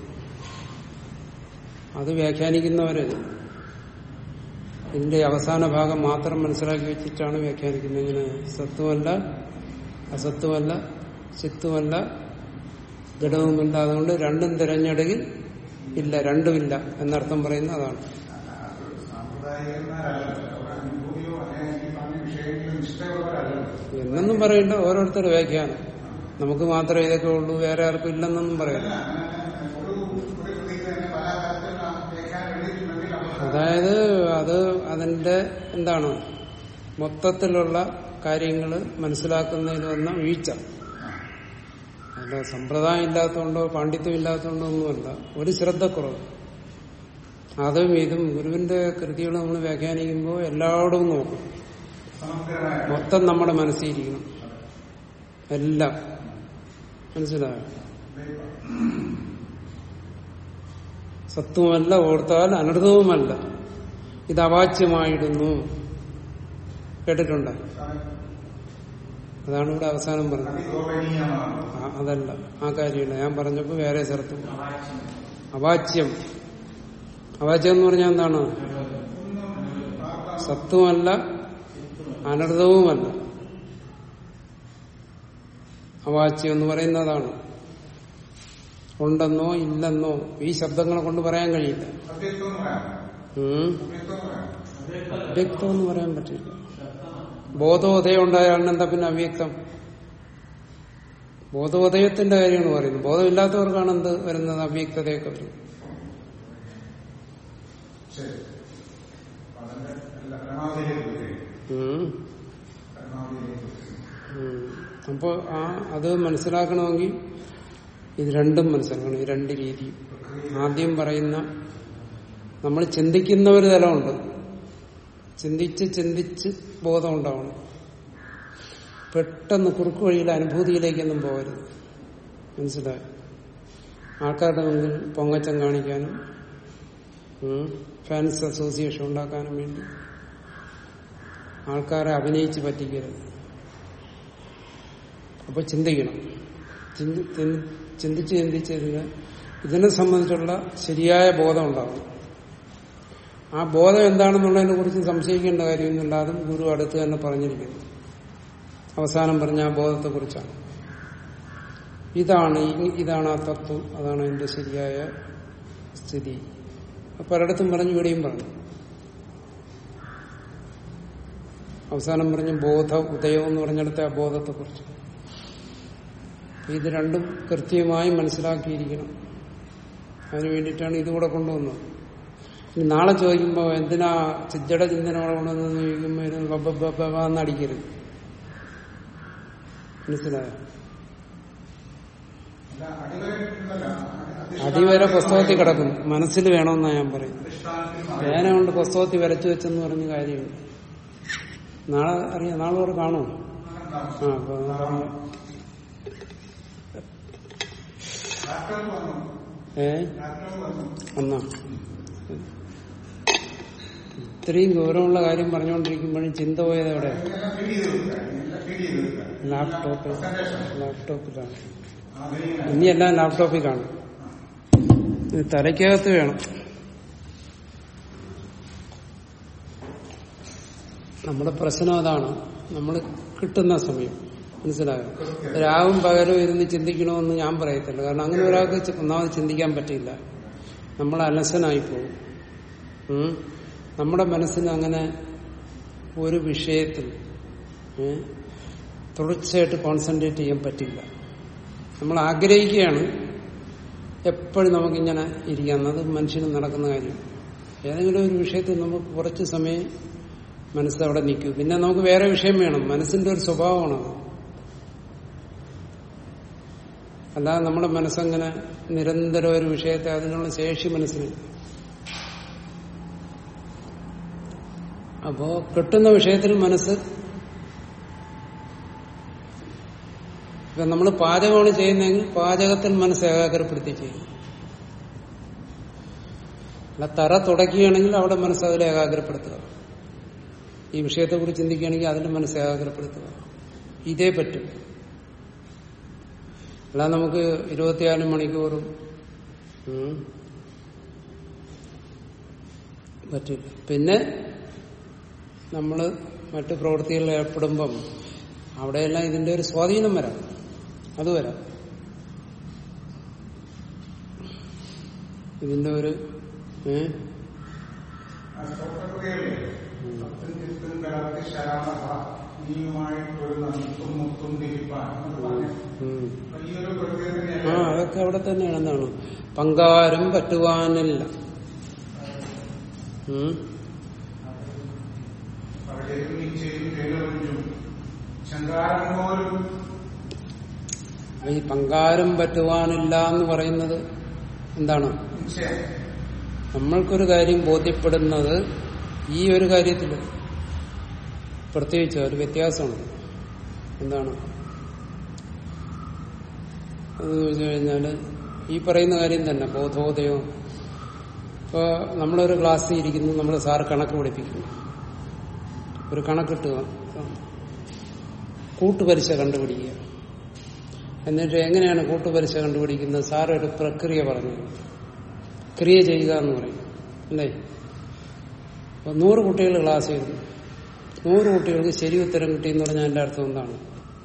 അത് വ്യാഖ്യാനിക്കുന്നവര് ഇതിന്റെ അവസാന ഭാഗം മാത്രം മനസ്സിലാക്കി വെച്ചിട്ടാണ് വ്യാഖ്യാനിക്കുന്നത് ഇങ്ങനെ സത്വമല്ല അസത്വമല്ല ചിത്തുമല്ല ഘടകവുമില്ല അതുകൊണ്ട് രണ്ടും തിരഞ്ഞെടുകിൽ ഇല്ല രണ്ടുമില്ല എന്നർത്ഥം പറയുന്നത് അതാണ് സാമ്പ്രദായികന്മാരല്ലല്ലോ അവിടെ അനുഭൂതിയോ അല്ലെങ്കിൽ ഈ പറഞ്ഞ വിഷയങ്ങളിൽ നിഷ്ഠയുള്ളവരല്ലല്ലോ എന്നൊന്നും പറയണ്ട ഓരോരുത്തരുടെ വ്യാഖ്യാനം നമുക്ക് മാത്രമേ ഇതൊക്കെ ഉള്ളൂ വേറെ ആർക്കും ഇല്ലെന്നൊന്നും പറയില്ല അങ്ങനെ ഒരു ഒരു കൃതിക്ക് തന്നെ പല തരത്തിൽ വ്യാഖ്യാനം എഴുതിയിട്ടുണ്ടെങ്കിൽ അവർ അതായത് അത് അതിന്റെ എന്താണ് മൊത്തത്തിലുള്ള കാര്യങ്ങൾ മനസ്സിലാക്കുന്നതിൽ വന്ന വീഴ്ച അല്ല സമ്പ്രദായം ഇല്ലാത്തതുകൊണ്ടോ പാണ്ഡിത്യം ഇല്ലാത്തതുകൊണ്ടോ ഒന്നുമല്ല ഒരു ശ്രദ്ധക്കുറവ് അതും ഇതും ഗുരുവിന്റെ കൃതികൾ നമ്മൾ വ്യാഖ്യാനിക്കുമ്പോൾ എല്ലായിടവും നോക്കും സമഗ്രമായ മൊത്തം നമ്മുടെ മനസ്സിലിരിക്കണം എല്ലാം മനസ്സിലായോ സത്വമല്ല ഓർത്താൽ അനർത്ഥവുമല്ല ഇത് അവാച്യമായിടുന്നു കേട്ടിട്ടുണ്ട് അതാണ് ഇവിടെ അവസാനം പറഞ്ഞത് അതിഗോപനീയമാണ് ആ, അതല്ല ആ കാര്യമില്ല ഞാൻ പറഞ്ഞപ്പോ വേറെ സ്ഥലത്ത് അവാച്യം അവാച്യം എന്ന് പറഞ്ഞാൽ എന്താണ് സത്വമല്ല അനർത്ഥവുമല്ല അവാച്യം എന്ന് പറയുന്നതാണ് ഉണ്ടെന്നോ ഇല്ലെന്നോ ഈ ശബ്ദങ്ങളെ കൊണ്ട് പറയാൻ കഴിയില്ല അവ്യക്തം എന്ന് പറയാം ഉം. അവ്യക്തം എന്ന് പറയാം അവ്യക്തം എന്ന് പറയാൻ പറ്റില്ല ബോധോദയം ഉണ്ടായാൽ എന്താ പിന്നെ അവ്യക്തം ബോധോദയത്തിന്റെ കാര്യമാണ് പറയുന്നത് ബോധമില്ലാത്തവർക്കാണ് എന്ത് വരുന്നത് അവ്യക്തതയൊക്കെ വരുന്നത് ശരി അതിന്റെ എല്ലാ പരമാവധിയിലേക്ക് വരികയും ഉം. പരമാവധിയിലേക്ക് വരികയും. ഉം. അപ്പോ ആ അത് മനസ്സിലാക്കണമെങ്കിൽ ഇത് രണ്ടും മനസ്സിലാക്കണം ഈ രണ്ട് രീതിയും ആദ്യം പറയുന്ന നമ്മൾ ചിന്തിക്കുന്ന ഒരു തലമുണ്ട് ചിന്തിച്ച് ചിന്തിച്ച് ബോധം ഉണ്ടാവണം പെട്ടെന്ന് കുറുക്ക് വഴിയിലെ അനുഭൂതിയിലേക്കൊന്നും പോകരുത് മനസ്സിലായി ആൾക്കാരുടെ മുന്നിൽ പൊങ്ങച്ചം കാണിക്കാനും ഉം, ഫാൻസ് അസോസിയേഷൻ ഉണ്ടാക്കാനും വേണ്ടി ആൾക്കാരെ അഭിനയിച്ച് പറ്റിക്കരുത് അപ്പൊ ചിന്തിക്കണം ചിന്തി- ചിന്തി- ചിന്തിച്ച് ചിന്തിച്ച് ഇതിന് ഇതിനെ സംബന്ധിച്ചുള്ള ശരിയായ ബോധം ഉണ്ടാവണം ആ ബോധം എന്താണെന്നുള്ളതിനെ കുറിച്ച് സംശയിക്കേണ്ട കാര്യമൊന്നുമില്ല അതും ഗുരു അടുത്ത് തന്നെ പറഞ്ഞിരിക്കുന്നു അവസാനം പറഞ്ഞ ആ ബോധത്തെ കുറിച്ചാണ് ഇതാണ് ഈ- ഇതാണ് ആ തത്വം അതാണ് എന്റെ ശരിയായ സ്ഥിതി അപ്പൊ പലയിടത്തും പറഞ്ഞു ഇവിടെയും പറഞ്ഞു അവസാനം പറഞ്ഞ ബോധ ഉദയം എന്ന് പറഞ്ഞിടത്തെ ആ ബോധത്തെ കുറിച്ച് ഇത് രണ്ടും കൃത്യമായി മനസ്സിലാക്കിയിരിക്കണം അതിനു വേണ്ടിയിട്ടാണ് ഇതുകൂടെ കൊണ്ടുവന്നത് ഇനി നാളെ ചോദിക്കുമ്പോൾ എന്തിനാ ചിജ്ജട ചിന്തനോടെ കൊണ്ടുവന്നെന്ന് ചോദിക്കുമ്പോൾ ഇത് ബബ്ബ ബബ്ബ ബബ്ബ എന്ന് അടിക്കരുത് മനസ്സിലായോ അല്ല, അടിവരെ ഉണ്ടല്ലോ. അടി- അടിവരെ പുസ്തകത്തിൽ കിടക്കും മനസ്സിൽ വേണമെന്നാണ് ഞാൻ പറയുന്നത് അധിഷ്ഠാനത്തിൽ മാറി. പേന കൊണ്ട് പുസ്തകത്തിൽ വരച്ചു വെച്ചെന്ന് പറഞ്ഞ കാര്യമില്ല നാളെ അറിയാം നാളെ അവർ കാണുമോ ആ അപ്പൊ ലാപ്ടോപ്പ് വന്നു ഏ ലാപ്ടോപ്പ് വന്നു എന്നാ ഇത്രയും ഗൗരവമുള്ള കാര്യം പറഞ്ഞുകൊണ്ടിരിക്കുമ്പോഴും ചിന്ത പോയത് എവിടെ ഇതെല്ലാം ഫീഡ് ചെയ്ത് വെക്കുക എല്ലാം ഫീഡ് ചെയ്ത് വെക്കുക ലാപ്ടോപ്പിൽ പ്രസന്റേഷൻ ലാപ്ടോപ്പിലാണ് ആധുനിക ഇനി എല്ലാം ലാപ്ടോപ്പിൽ കാണും ഇത് തലയ്ക്കകത്ത് വേണം നമ്മുടെ പ്രശ്നം അതാണ് നമ്മൾ കിട്ടുന്ന സമയം മനസ്സിലായോ രാവും പകലും ഇരുന്ന് ചിന്തിക്കണമെന്ന് ഞാൻ പറയത്തില്ല കാരണം അങ്ങനെ ഒരാൾക്ക് ചി- ഒന്നാമത് ചിന്തിക്കാൻ പറ്റില്ല നമ്മൾ അലസനായി പോകും ഉം. നമ്മുടെ മനസ്സിന് അങ്ങനെ ഒരു വിഷയത്തിൽ ഏ, തുടർച്ചയായിട്ട് കോൺസെൻട്രേറ്റ് ചെയ്യാൻ പറ്റില്ല നമ്മൾ ആഗ്രഹിക്കുകയാണ് എപ്പോഴും നമുക്കിങ്ങനെ ഇരിക്കാം അത് മനുഷ്യന് നടക്കുന്ന കാര്യം ഏതെങ്കിലും ഒരു വിഷയത്തിൽ നമുക്ക് കുറച്ച് സമയം മനസ്സ് അവിടെ നിൽക്കും പിന്നെ നമുക്ക് വേറെ വിഷയം വേണം മനസ്സിന്റെ ഒരു സ്വഭാവമാണത് അല്ലാതെ നമ്മുടെ മനസ്സങ്ങനെ നിരന്തരം ഒരു വിഷയത്തെ അതിനുള്ള ശേഷി മനസ്സിലില്ല അപ്പോ കിട്ടുന്ന വിഷയത്തിൽ മനസ്സ് ഇപ്പൊ നമ്മൾ പാചകമാണ് ചെയ്യുന്നതെങ്കിൽ പാചകത്തിൽ മനസ്സ് ഏകാഗ്രപ്പെടുത്തി ചെയ്യും അല്ല തറ തുടയ്ക്കുകയാണെങ്കിൽ അവിടെ മനസ്സ് അതിൽ ഏകാഗ്രപ്പെടുത്തുക ഈ വിഷയത്തെക്കുറിച്ച് ചിന്തിക്കുകയാണെങ്കിൽ അതിന്റെ മനസ്സ് ഏകാഗ്രപ്പെടുത്തുക ഇതേ പറ്റും അല്ല നമുക്ക് ഇരുപത്തിനാല് മണിക്കൂറും ഉം, പറ്റില്ല പിന്നെ നമ്മൾ മറ്റു പ്രവൃത്തികളിൽ ഏർപ്പെടുമ്പം അവിടെയെല്ലാം ഇതിന്റെ ഒരു സ്വാധീനം വരാം അത് വരാം ഇതിന്റെ ഒരു ഏ ആ സ്വപ്നക്രിയയിലെ സത്തും ചിത്തും കലർത്തി ശരാമത നീയുമായിട്ടൊരു മുത്തും മുത്തും തിരിപ്പാൻ എന്ന് പറഞ്ഞ ഉം. വലിയൊരു പ്രക്രിയ ആ തന്നെയാണ് അതൊക്കെ അവിടെ തന്നെയാണ് എന്താണ് പങ്കാരം പറ്റുവാനില്ല ഉം. പഴയതും നിശ്ചയും കേരളവും ശങ്കാരം പോലും ഈ പങ്കാരം പറ്റുവാനില്ല എന്ന് പറയുന്നത് എന്താണ് നിശ്ചയം നമ്മൾക്കൊരു കാര്യം ബോധ്യപ്പെടുന്നത് ഈ ഒരു കാര്യത്തിൽ പ്രത്യേകിച്ച് ഒരു വ്യത്യാസമുണ്ട് എന്താണ് എന്ന് ചോദിച്ചു കഴിഞ്ഞാൽ ഈ പറയുന്ന കാര്യം തന്നെ ബോധോദയം ഇപ്പോൾ നമ്മളൊരു ക്ലാസ്സിൽ ഇരിക്കുന്നു നമ്മൾ സാറ് കണക്ക് പഠിപ്പിക്കുന്നു ഒരു കണക്കിട്ടുക കൂട്ടുപലിശ കണ്ടുപിടിക്കുക എന്നിട്ട് എങ്ങനെയാണ് കൂട്ടുപലിശ കണ്ടുപിടിക്കുന്നത് സാർ ഒരു പ്രക്രിയ പറഞ്ഞു ക്രിയ ചെയ്യുക എന്ന് പറയും അല്ലേ അപ്പൊ നൂറ് കുട്ടികൾ ക്ലാസ് ചെയ്തു നൂറ് കുട്ടികൾക്ക് ശരി ഉത്തരം കിട്ടിയെന്ന് പറഞ്ഞാൽ എന്റെ അർത്ഥം എന്താണ്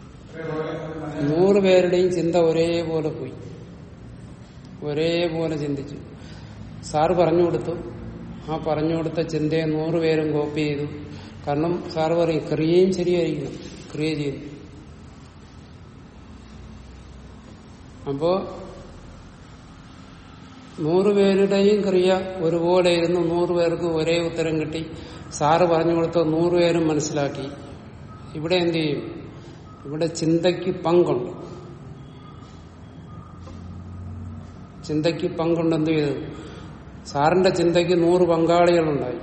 നൂറ് പേരുടെയും ചിന്ത ഒരേപോലെ പോയി ഒരേപോലെ ചിന്തിച്ചു സാറ് പറഞ്ഞു കൊടുത്തു ആ പറഞ്ഞു കൊടുത്ത ചിന്തയെ നൂറ് പേരും കോപ്പി ചെയ്തു കാരണം സാറ് പറയും ക്രിയയും ശരിയായിരിക്കണം ക്രിയ ചെയ്യുന്നു അപ്പോ നൂറ് പേരുടെയും ക്രിയ ഒരുപോലെ ഇരുന്ന് നൂറ് പേർക്ക് ഒരേ ഉത്തരം കിട്ടി സാറ് പറഞ്ഞു കൊടുത്ത നൂറ് പേരും മനസ്സിലാക്കി ഇവിടെ എന്ത് ചെയ്യും ഇവിടെ ചിന്തയ്ക്ക് പങ്കുണ്ട് ചിന്തയ്ക്ക് പങ്കുണ്ട് എന്ത് ചെയ്തു സാറിന്റെ ചിന്തയ്ക്ക് നൂറ് പങ്കാളികളുണ്ടായി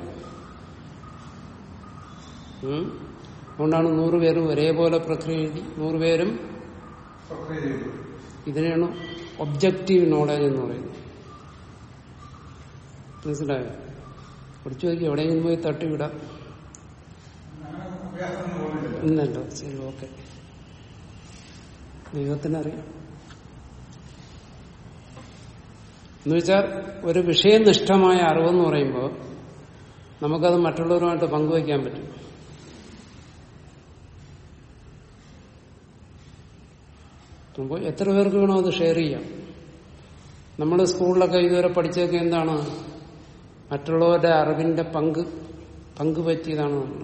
ഉം? അതുകൊണ്ടാണ് നൂറ് പേരും ഒരേപോലെ പ്രക്രിയ എഴുതി നൂറ് പേരും പ്രക്രിയ ചെയ്തു ഇതിനെയാണ് ഒബ്ജക്റ്റീവ് നോളജ് എന്ന് പറയുന്നത് മനസ്സിലായോ പഠിച്ചു നോക്കി എവിടെയെങ്കിലും പോയി തട്ടിവിടാം അങ്ങനെ അഭ്യാസം പോകുന്നില്ല ഇന്നല്ലോ ശരി ഓക്കെ ദൈവത്തിനറിയാം എന്നുവെച്ചാൽ ഒരു വിഷയനിഷ്ഠമായ അറിവെന്ന് പറയുമ്പോൾ നമുക്കത് മറ്റുള്ളവരുമായിട്ട് പങ്കുവയ്ക്കാൻ പറ്റും അപ്പോൾ എത്ര പേർക്ക് വേണോ അത് ഷെയർ ചെയ്യാം നമ്മൾ സ്കൂളിലൊക്കെ ഇതുവരെ പഠിച്ചതൊക്കെ എന്താണ് മറ്റുള്ളവരുടെ അറിവിന്റെ പങ്ക് പങ്ക് പറ്റിയതാണ് നമ്മൾ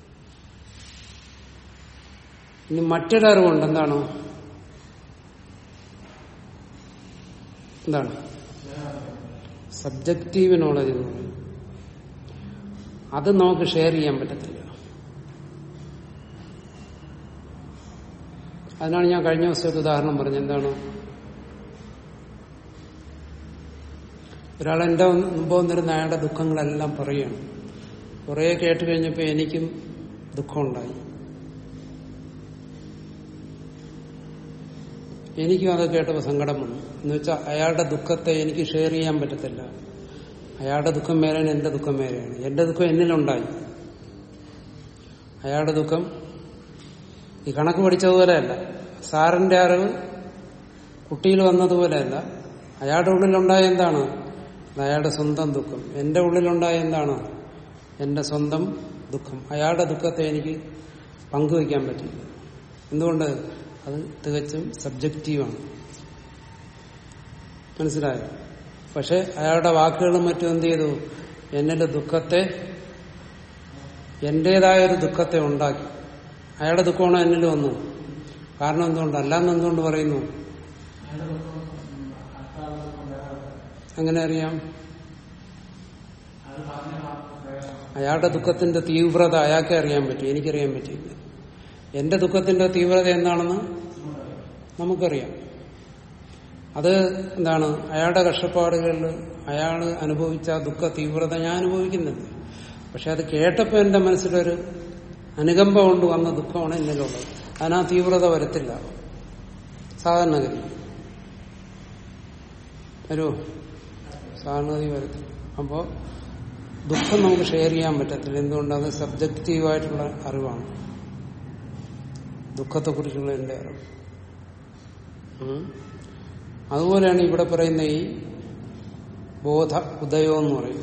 ഇനി മറ്റൊരു അറിവുണ്ട് എന്താണ് എന്താണ് സബ്ജക്റ്റീവ് നോളജ് എന്ന് പറയും അത് നമുക്ക് ഷെയർ ചെയ്യാൻ പറ്റത്തില്ല അതിനാണ് ഞാൻ കഴിഞ്ഞ ദിവസം ഒരു ഉദാഹരണം പറഞ്ഞത് എന്താണ് ഒരാൾ എന്റെ മുമ്പ് വന്നിരുന്ന അയാളുടെ ദുഃഖങ്ങളെല്ലാം പറയുകയാണ് കുറെ കേട്ട് കഴിഞ്ഞപ്പോൾ എനിക്കും ദുഃഖമുണ്ടായി എനിക്കും അത് കേട്ടപ്പോൾ സങ്കടം വന്നു എന്ന് വെച്ചാൽ അയാളുടെ ദുഃഖത്തെ എനിക്ക് ഷെയർ ചെയ്യാൻ പറ്റത്തില്ല അയാളുടെ ദുഃഖം വേറെയാണ് എന്റെ ദുഃഖം വേറെയാണ് എന്റെ ദുഃഖം എന്നിലുണ്ടായി അയാളുടെ ദുഃഖം ഈ കണക്ക് പഠിച്ചതുപോലെയല്ല സാറിന്റെ അറിവ് കുട്ടിയിൽ വന്നതുപോലെയല്ല അയാളുടെ ഉള്ളിലുണ്ടായ എന്താണ് അത് അയാളുടെ സ്വന്തം ദുഃഖം എന്റെ ഉള്ളിലുണ്ടായ എന്താണ് എന്റെ സ്വന്തം ദുഃഖം അയാളുടെ ദുഃഖത്തെ എനിക്ക് പങ്കുവയ്ക്കാൻ പറ്റില്ല എന്തുകൊണ്ട് അത് തികച്ചും സബ്ജക്റ്റീവാണ് മനസ്സിലായോ പക്ഷെ അയാളുടെ വാക്കുകളും മറ്റും എന്ത് ചെയ്തു എന്നിന്റെ ദുഃഖത്തെ എന്റേതായ ഒരു ദുഃഖത്തെ ഉണ്ടാക്കി അയാളുടെ ദുഃഖമാണ് എന്നിൽ വന്നു കാരണം എന്തുകൊണ്ട് അല്ലാന്ന് എന്തുകൊണ്ട് പറയുന്നു എങ്ങനെ അറിയാം അയാളുടെ ദുഃഖത്തിന്റെ തീവ്രത അയാൾക്കെ അറിയാൻ പറ്റും എനിക്കറിയാൻ പറ്റില്ല എന്റെ ദുഃഖത്തിന്റെ തീവ്രത എന്താണെന്ന് നമുക്കറിയാം അത് എന്താണ് അയാളുടെ കഷ്ടപ്പാടുകളിൽ അയാൾ അനുഭവിച്ച ആ ദുഃഖ തീവ്രത ഞാൻ അനുഭവിക്കുന്നുണ്ട് പക്ഷെ അത് കേട്ടപ്പോൾ എന്റെ മനസ്സിലൊരു അനുകമ്പ കൊണ്ട് വന്ന ദുഃഖമാണ് എന്നിലുള്ളത് അതിനാ തീവ്രത വരത്തില്ല സാധാരണഗതി വരുമോ സാധാരണഗതി വരത്തില്ല അപ്പോൾ ദുഃഖം നമുക്ക് ഷെയർ ചെയ്യാൻ പറ്റത്തില്ല എന്തുകൊണ്ട് അത് സബ്ജക്റ്റീവായിട്ടുള്ള അറിവാണ് ദുഃഖത്തെക്കുറിച്ചുള്ള എന്റെ അറിവ് ഉം. അതുപോലെയാണ് ഇവിടെ പറയുന്ന ഈ ബോധ ഉദയം എന്ന് പറയും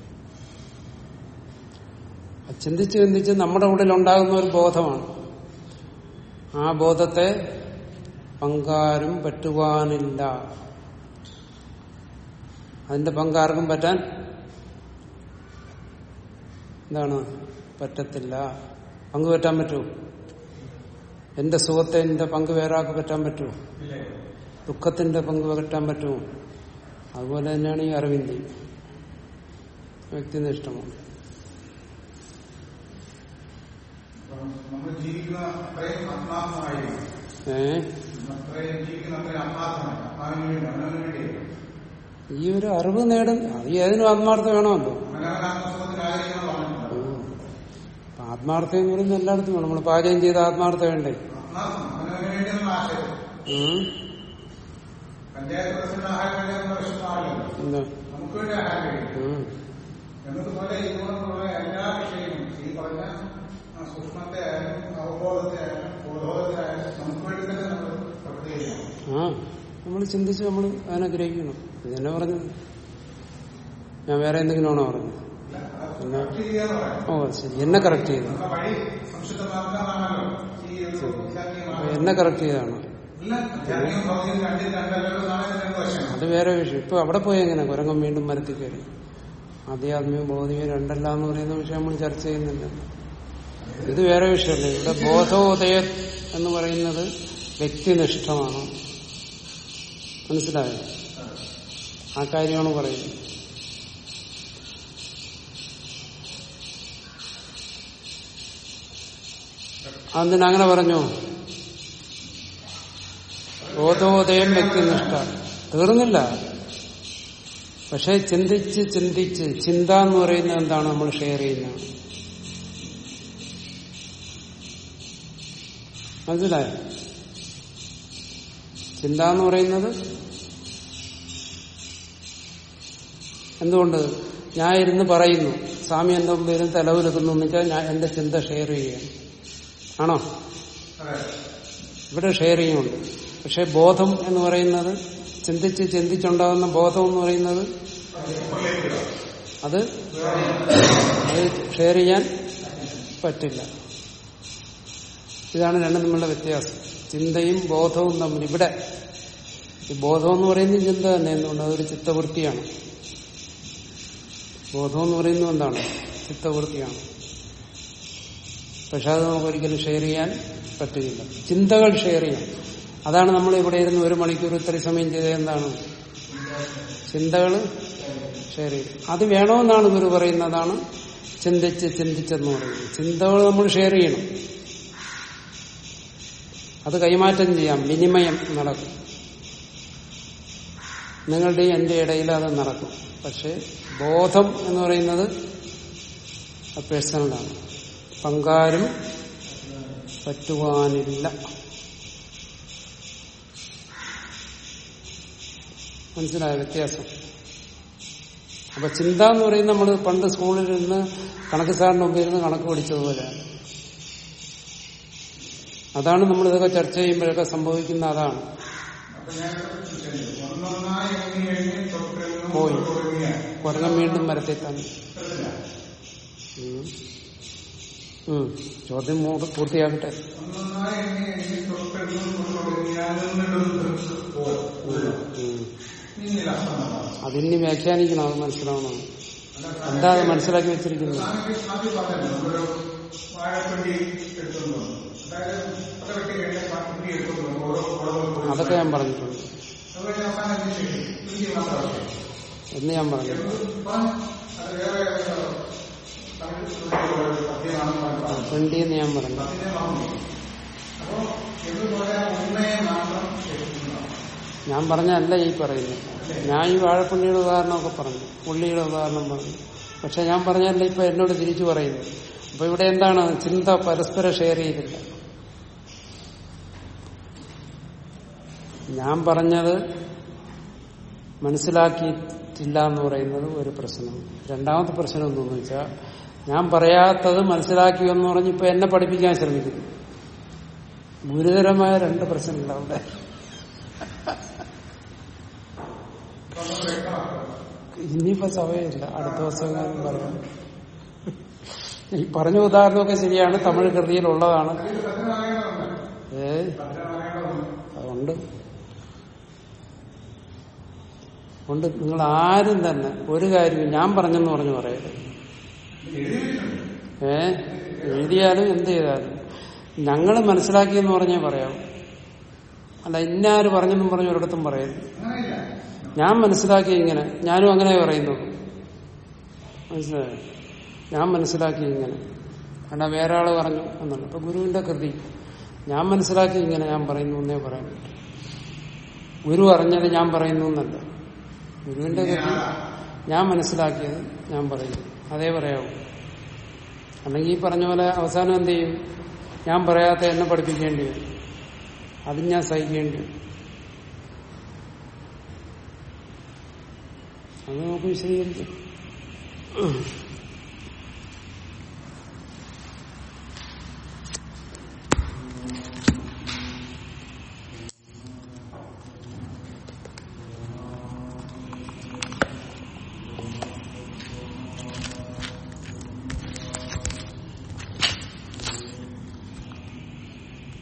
അത് ചിന്തിച്ച് ചിന്തിച്ച് നമ്മുടെ ഉള്ളിൽ ഉണ്ടാകുന്ന ഒരു ബോധമാണ് ആ ബോധത്തെ പങ്കാരും പറ്റുവാനില്ല അതിന്റെ പങ്കാർക്കും പറ്റാൻ എന്താണ് പറ്റത്തില്ല പങ്ക് പറ്റാൻ പറ്റുമോ എന്റെ സുഖത്തെ എന്റെ പങ്ക് വേറാൾക്ക് പറ്റാൻ പറ്റുമോ ഇല്ലേ ദുഃഖത്തിന്റെ പങ്ക് പറ്റാൻ പറ്റുമോ അതുപോലെ തന്നെയാണ് ഈ അറിവിന്റെ വ്യക്തിനിഷ്ഠമാണ് അപ്പം നമ്മൾ ജീവിക്കുന്ന അത്രയും ആത്മാർത്ഥമായിരിക്കും ഏ അത്രയും ജീവിക്കുന്ന അത്രയും ആത്മാർത്ഥമായി ആത്മാവിന് വേണ്ടി അവനവന് വേണ്ടിയല്ല ഈ ഒരു അറിവ് നേടും അത് ഏതിനും ആത്മാർത്ഥം വേണമല്ലോ അവനവൻ ആത്മസുഖത്തിന് ആഗ്രഹിക്കണം പറഞ്ഞിട്ടുണ്ട് ഉം. അപ്പൊ ആത്മാർത്ഥം എന്ന് പറയുന്നത് എല്ലായിടത്തും വേണം നമ്മൾ പാചകം ചെയ്ത ആത്മാർത്ഥം വേണ്ടേ ആത്മാർത്ഥം അവനവന് വേണ്ടി നമ്മൾ ആശയം ഉം. പഞ്ചായത്ത് പ്രസിഡന്റ് ആഹാരം കഴിക്കാനുള്ള വിഷമമാണല്ലോ എന്താ നമുക്ക് വേണ്ടി ആഹാരം കഴിക്കും ഉം. എന്നതുപോലെ ഇതുകൊണ്ടുള്ള എല്ലാ വിഷയങ്ങളും ഈ പറഞ്ഞ ആ, സൂക്ഷ്മത്തെ ആയാലും അവബോധത്തെ ആയാലും ബോധോധത്തെ ആയാലും നമുക്ക് വേണ്ടി തന്നെ നമ്മൾ പ്രവർത്തിക്കണം ആ നമ്മൾ ചിന്തിച്ച് നമ്മൾ അതിനെ ഗ്രഹിക്കണം ഇതന്നെ പറഞ്ഞത് ഞാൻ വേറെ എന്തെങ്കിലും ആണോ പറഞ്ഞത് പിന്നെ ചെയ്യാന്ന് പറയാം ഓ ശരി എന്നെ കറക്റ്റ് ചെയ്തു നമ്മുടെ വഴി സംശുദ്ധമാക്കാനാണല്ലോ ഈ ഒരു അപ്പൊ ഇസ്ലാമികമായ എന്നെ കറക്റ്റ് ചെയ്താണ് ഇല്ല ജാതിയും ഭൗതികം രണ്ടും രണ്ടല്ലോ നാളെ രണ്ട് വശമാണ് അത് വേറെ വിഷയം ഇപ്പൊ അവിടെ പോയി എങ്ങനെ കുരങ്ങൻ വീണ്ടും മരത്തിൽ കയറി ആധ്യാത്മിക ഭൗതികം രണ്ടല്ല എന്ന് പറയുന്ന വിഷയം നമ്മൾ ചർച്ച ചെയ്യുന്നില്ല ഇത് വേറെ വിഷയമല്ലേ ഇവിടെ ബോധോദയം എന്ന് പറയുന്നത് വ്യക്തിനിഷ്ഠമാണ് മനസ്സിലായോ ആ കാര്യമാണ് പറയുന്നത് അതിനങ്ങനെ പറഞ്ഞു ബോധോദയം വ്യക്തിനിഷ്ഠ തീർന്നില്ല പക്ഷെ ചിന്തിച്ച് ചിന്തിച്ച് ചിന്ത എന്ന് പറയുന്നത് എന്താണ് നമ്മൾ ഷെയർ ചെയ്യുന്നത് മനസ്സിലായോ ചിന്ത എന്ന് പറയുന്നത് എന്തുകൊണ്ട് ഞാൻ ഇരുന്ന് പറയുന്നു സ്വാമി എന്റെ മുമ്പിലും തലവിലെത്തുന്നു എന്ന് വെച്ചാൽ ഞാൻ എന്റെ ചിന്ത ഷെയർ ചെയ്യുകയാണ് ആണോ അതെ ഇവിടെ ഷെയറിംഗ് ഉണ്ട് പക്ഷെ ബോധം എന്ന് പറയുന്നത് ചിന്തിച്ച് ചിന്തിച്ചുണ്ടാകുന്ന ബോധം എന്ന് പറയുന്നത് അത് അത് ഷെയർ ചെയ്യാൻ പറ്റില്ല ഇതാണ് രണ്ടും തമ്മിലുള്ള വ്യത്യാസം ചിന്തയും ബോധവും തമ്മിൽ ഇവിടെ ഈ ബോധം എന്ന് പറയുന്നത് ചിന്ത തന്നെ എന്തുകൊണ്ട് അതൊരു ചിത്തവൃത്തിയാണ് ബോധം എന്ന് പറയുന്നത് എന്താണ് ചിത്തവൃത്തിയാണ് പക്ഷെ അത് നമുക്ക് ഒരിക്കലും ഷെയർ ചെയ്യാൻ പറ്റുകയില്ല ചിന്തകൾ ഷെയർ ചെയ്യാം അതാണ് നമ്മൾ ഇവിടെ ഇരുന്ന് ഒരു മണിക്കൂർ ഇത്ര സമയം ചെയ്തത് എന്താണ് ചിന്തകൾ ഷെയർ ചെയ്യും അത് വേണമെന്നാണ് ഗുരു പറയുന്നതാണ് ചിന്തിച്ച് ചിന്തിച്ചെന്ന് പറയുന്നത് ചിന്തകൾ നമ്മൾ ഷെയർ ചെയ്യണം അത് കൈമാറ്റം ചെയ്യാം വിനിമയം നടക്കും നിങ്ങളുടെ എന്റെ ഇടയിൽ അത് നടക്കും പക്ഷെ ബോധം എന്ന് പറയുന്നത് പേഴ്സണലാണ് പങ്കാരും പറ്റുവാനില്ല മനസ്സിലായ വ്യത്യാസം അപ്പൊ ചിന്ത എന്ന് പറയുന്നത് നമ്മൾ പണ്ട് സ്കൂളിൽ നിന്ന് കണക്ക് സാറിന്റെ മുമ്പിൽ നിന്ന് കണക്ക് പഠിച്ചതുപോലെയാണ് അതാണ് നമ്മൾ ഇതൊക്കെ ചർച്ച ചെയ്യുമ്പോഴൊക്കെ സംഭവിക്കുന്ന അതാണ് അപ്പൊ ഞാൻ ചിന്തിച്ചു. ഒന്നൊന്നായി എണ്ണി എണ്ണി തൊട്ടിരുന്നു പോയി. തുടങ്ങിയ കുരങ്ങൻ വീണ്ടും മരത്തിൽ തന്നെ ഉം. ഉം. ചോദ്യം മൂ- പൂർത്തിയാക്കട്ടെ ഒന്നൊന്നായി എണ്ണി എണ്ണി തൊട്ടിരുന്നു തുടങ്ങിയാലും പോയി ഉം. ഇന്നില്ല അസംബന്ധമാണ് അതിനി വ്യാഖ്യാനിക്കണം അത് മനസ്സിലാവണം എന്താ അത് മനസ്സിലാക്കി വെച്ചിരിക്കുന്നത് സ്വാമിക്ക് സ്വാമി പറഞ്ഞല്ലോ നമ്മളൊരു വാഴപ്പിണ്ടി എടുത്തുകൊണ്ട് വന്നു. അതായത് പല വെട്ടി കഴിഞ്ഞാൽ വാഴപ്പിണ്ടി എടുത്തുകൊണ്ട് വന്നു. ഓരോ കുളവും അതൊക്കെ ഞാൻ പറഞ്ഞിട്ടുണ്ട് അത് കഴിഞ്ഞ് അവസാനം എന്ത് ചെയ്യും? പിണ്ടി മാത്രം ആവശ്യം. എന്ന് ഞാൻ പറഞ്ഞു ഇപ്പം അത് വേറെ ഏതോ തമിഴ് ഒരു പദ്യമാണെന്ന് പറഞ്ഞു. ട്വന്റി എന്ന് ഞാൻ പറഞ്ഞു അതിനെ വാങ്ങി. അപ്പോ ഇതുപോലെ ഉണ്മയെ മാത്രം ശേഷിക്കുന്നതാണ്. ഞാൻ പറഞ്ഞല്ല ഈ പറയുന്നത് ഞാൻ ഈ വാഴപ്പുള്ളിയുടെ ഉദാഹരണമൊക്കെ പറഞ്ഞു പുള്ളിയുടെ ഉദാഹരണം പറഞ്ഞു പക്ഷെ ഞാൻ പറഞ്ഞല്ല ഇപ്പൊ എന്നോട് തിരിച്ചു പറയുന്നു അപ്പൊ ഇവിടെ എന്താണ് ചിന്ത പരസ്പരം ഷെയർ ചെയ്തില്ല ഞാൻ പറഞ്ഞത് മനസ്സിലാക്കിയിട്ടില്ല എന്ന് പറയുന്നത് ഒരു പ്രശ്നം രണ്ടാമത്തെ പ്രശ്നം എന്തെന്ന് വെച്ചാൽ ഞാൻ പറയാത്തത് മനസ്സിലാക്കി എന്ന് പറഞ്ഞ് ഇപ്പൊ എന്നെ പഠിപ്പിക്കാൻ ശ്രമിക്കുന്നു ഗുരുതരമായ രണ്ട് പ്രശ്നങ്ങൾ അവിടെ ഇനിയിപ്പോ സമയമില്ല അടുത്ത ദിവസം ഞാൻ പറയാം ഈ പറഞ്ഞ ഉദാഹരണമൊക്കെ ശരിയാണ് തമിഴ് കൃതിയിലുള്ളതാണ് ഇത് ഭദ്രനാരായണനുണ്ട്. ഏ ഭദ്രനാരായണനുണ്ട്. അതുകൊണ്ട് കൊണ്ട് നിങ്ങൾ ആരും തന്നെ ഒരു കാര്യവും ഞാൻ പറഞ്ഞെന്ന് പറഞ്ഞു പറയരുത് ഇത് എഴുതിയിട്ടുണ്ട്. ഏ എഴുതിയാലും എന്ത് ചെയ്താലും ഞങ്ങൾ മനസ്സിലാക്കിയെന്ന് പറഞ്ഞേ പറയാം അല്ല ഇന്നാര് പറഞ്ഞെന്നും പറഞ്ഞു ഒരിടത്തും പറയരുത് അങ്ങനെയില്ല. ഞാൻ മനസ്സിലാക്കി ഇങ്ങനെ ഞാനും അങ്ങനെ പറയുന്നു മനസ്സിലായോ ഞാൻ മനസ്സിലാക്കി ഇങ്ങനെ കാരണം വേറെ ആള് പറഞ്ഞു എന്നാണ് അപ്പൊ ഗുരുവിന്റെ കൃതി ഞാൻ മനസ്സിലാക്കി ഇങ്ങനെ ഞാൻ പറയുന്നു എന്നേ പറയാൻ പറ്റൂ ഗുരു അറിഞ്ഞത് ഞാൻ പറയുന്നു എന്നല്ല ഗുരുവിന്റെ കൃതി ഞാൻ മനസ്സിലാക്കിയത് ഞാൻ പറയുന്നു അതേ പറയാവൂ അല്ലെങ്കിൽ ഈ പറഞ്ഞ പോലെ അവസാനം എന്ത് ചെയ്യും ഞാൻ പറയാത്ത എന്നെ പഠിപ്പിക്കേണ്ടി വരും അതും ഞാൻ സഹിക്കേണ്ടി വരും അത് നമുക്ക് വിശദീകരിക്കാം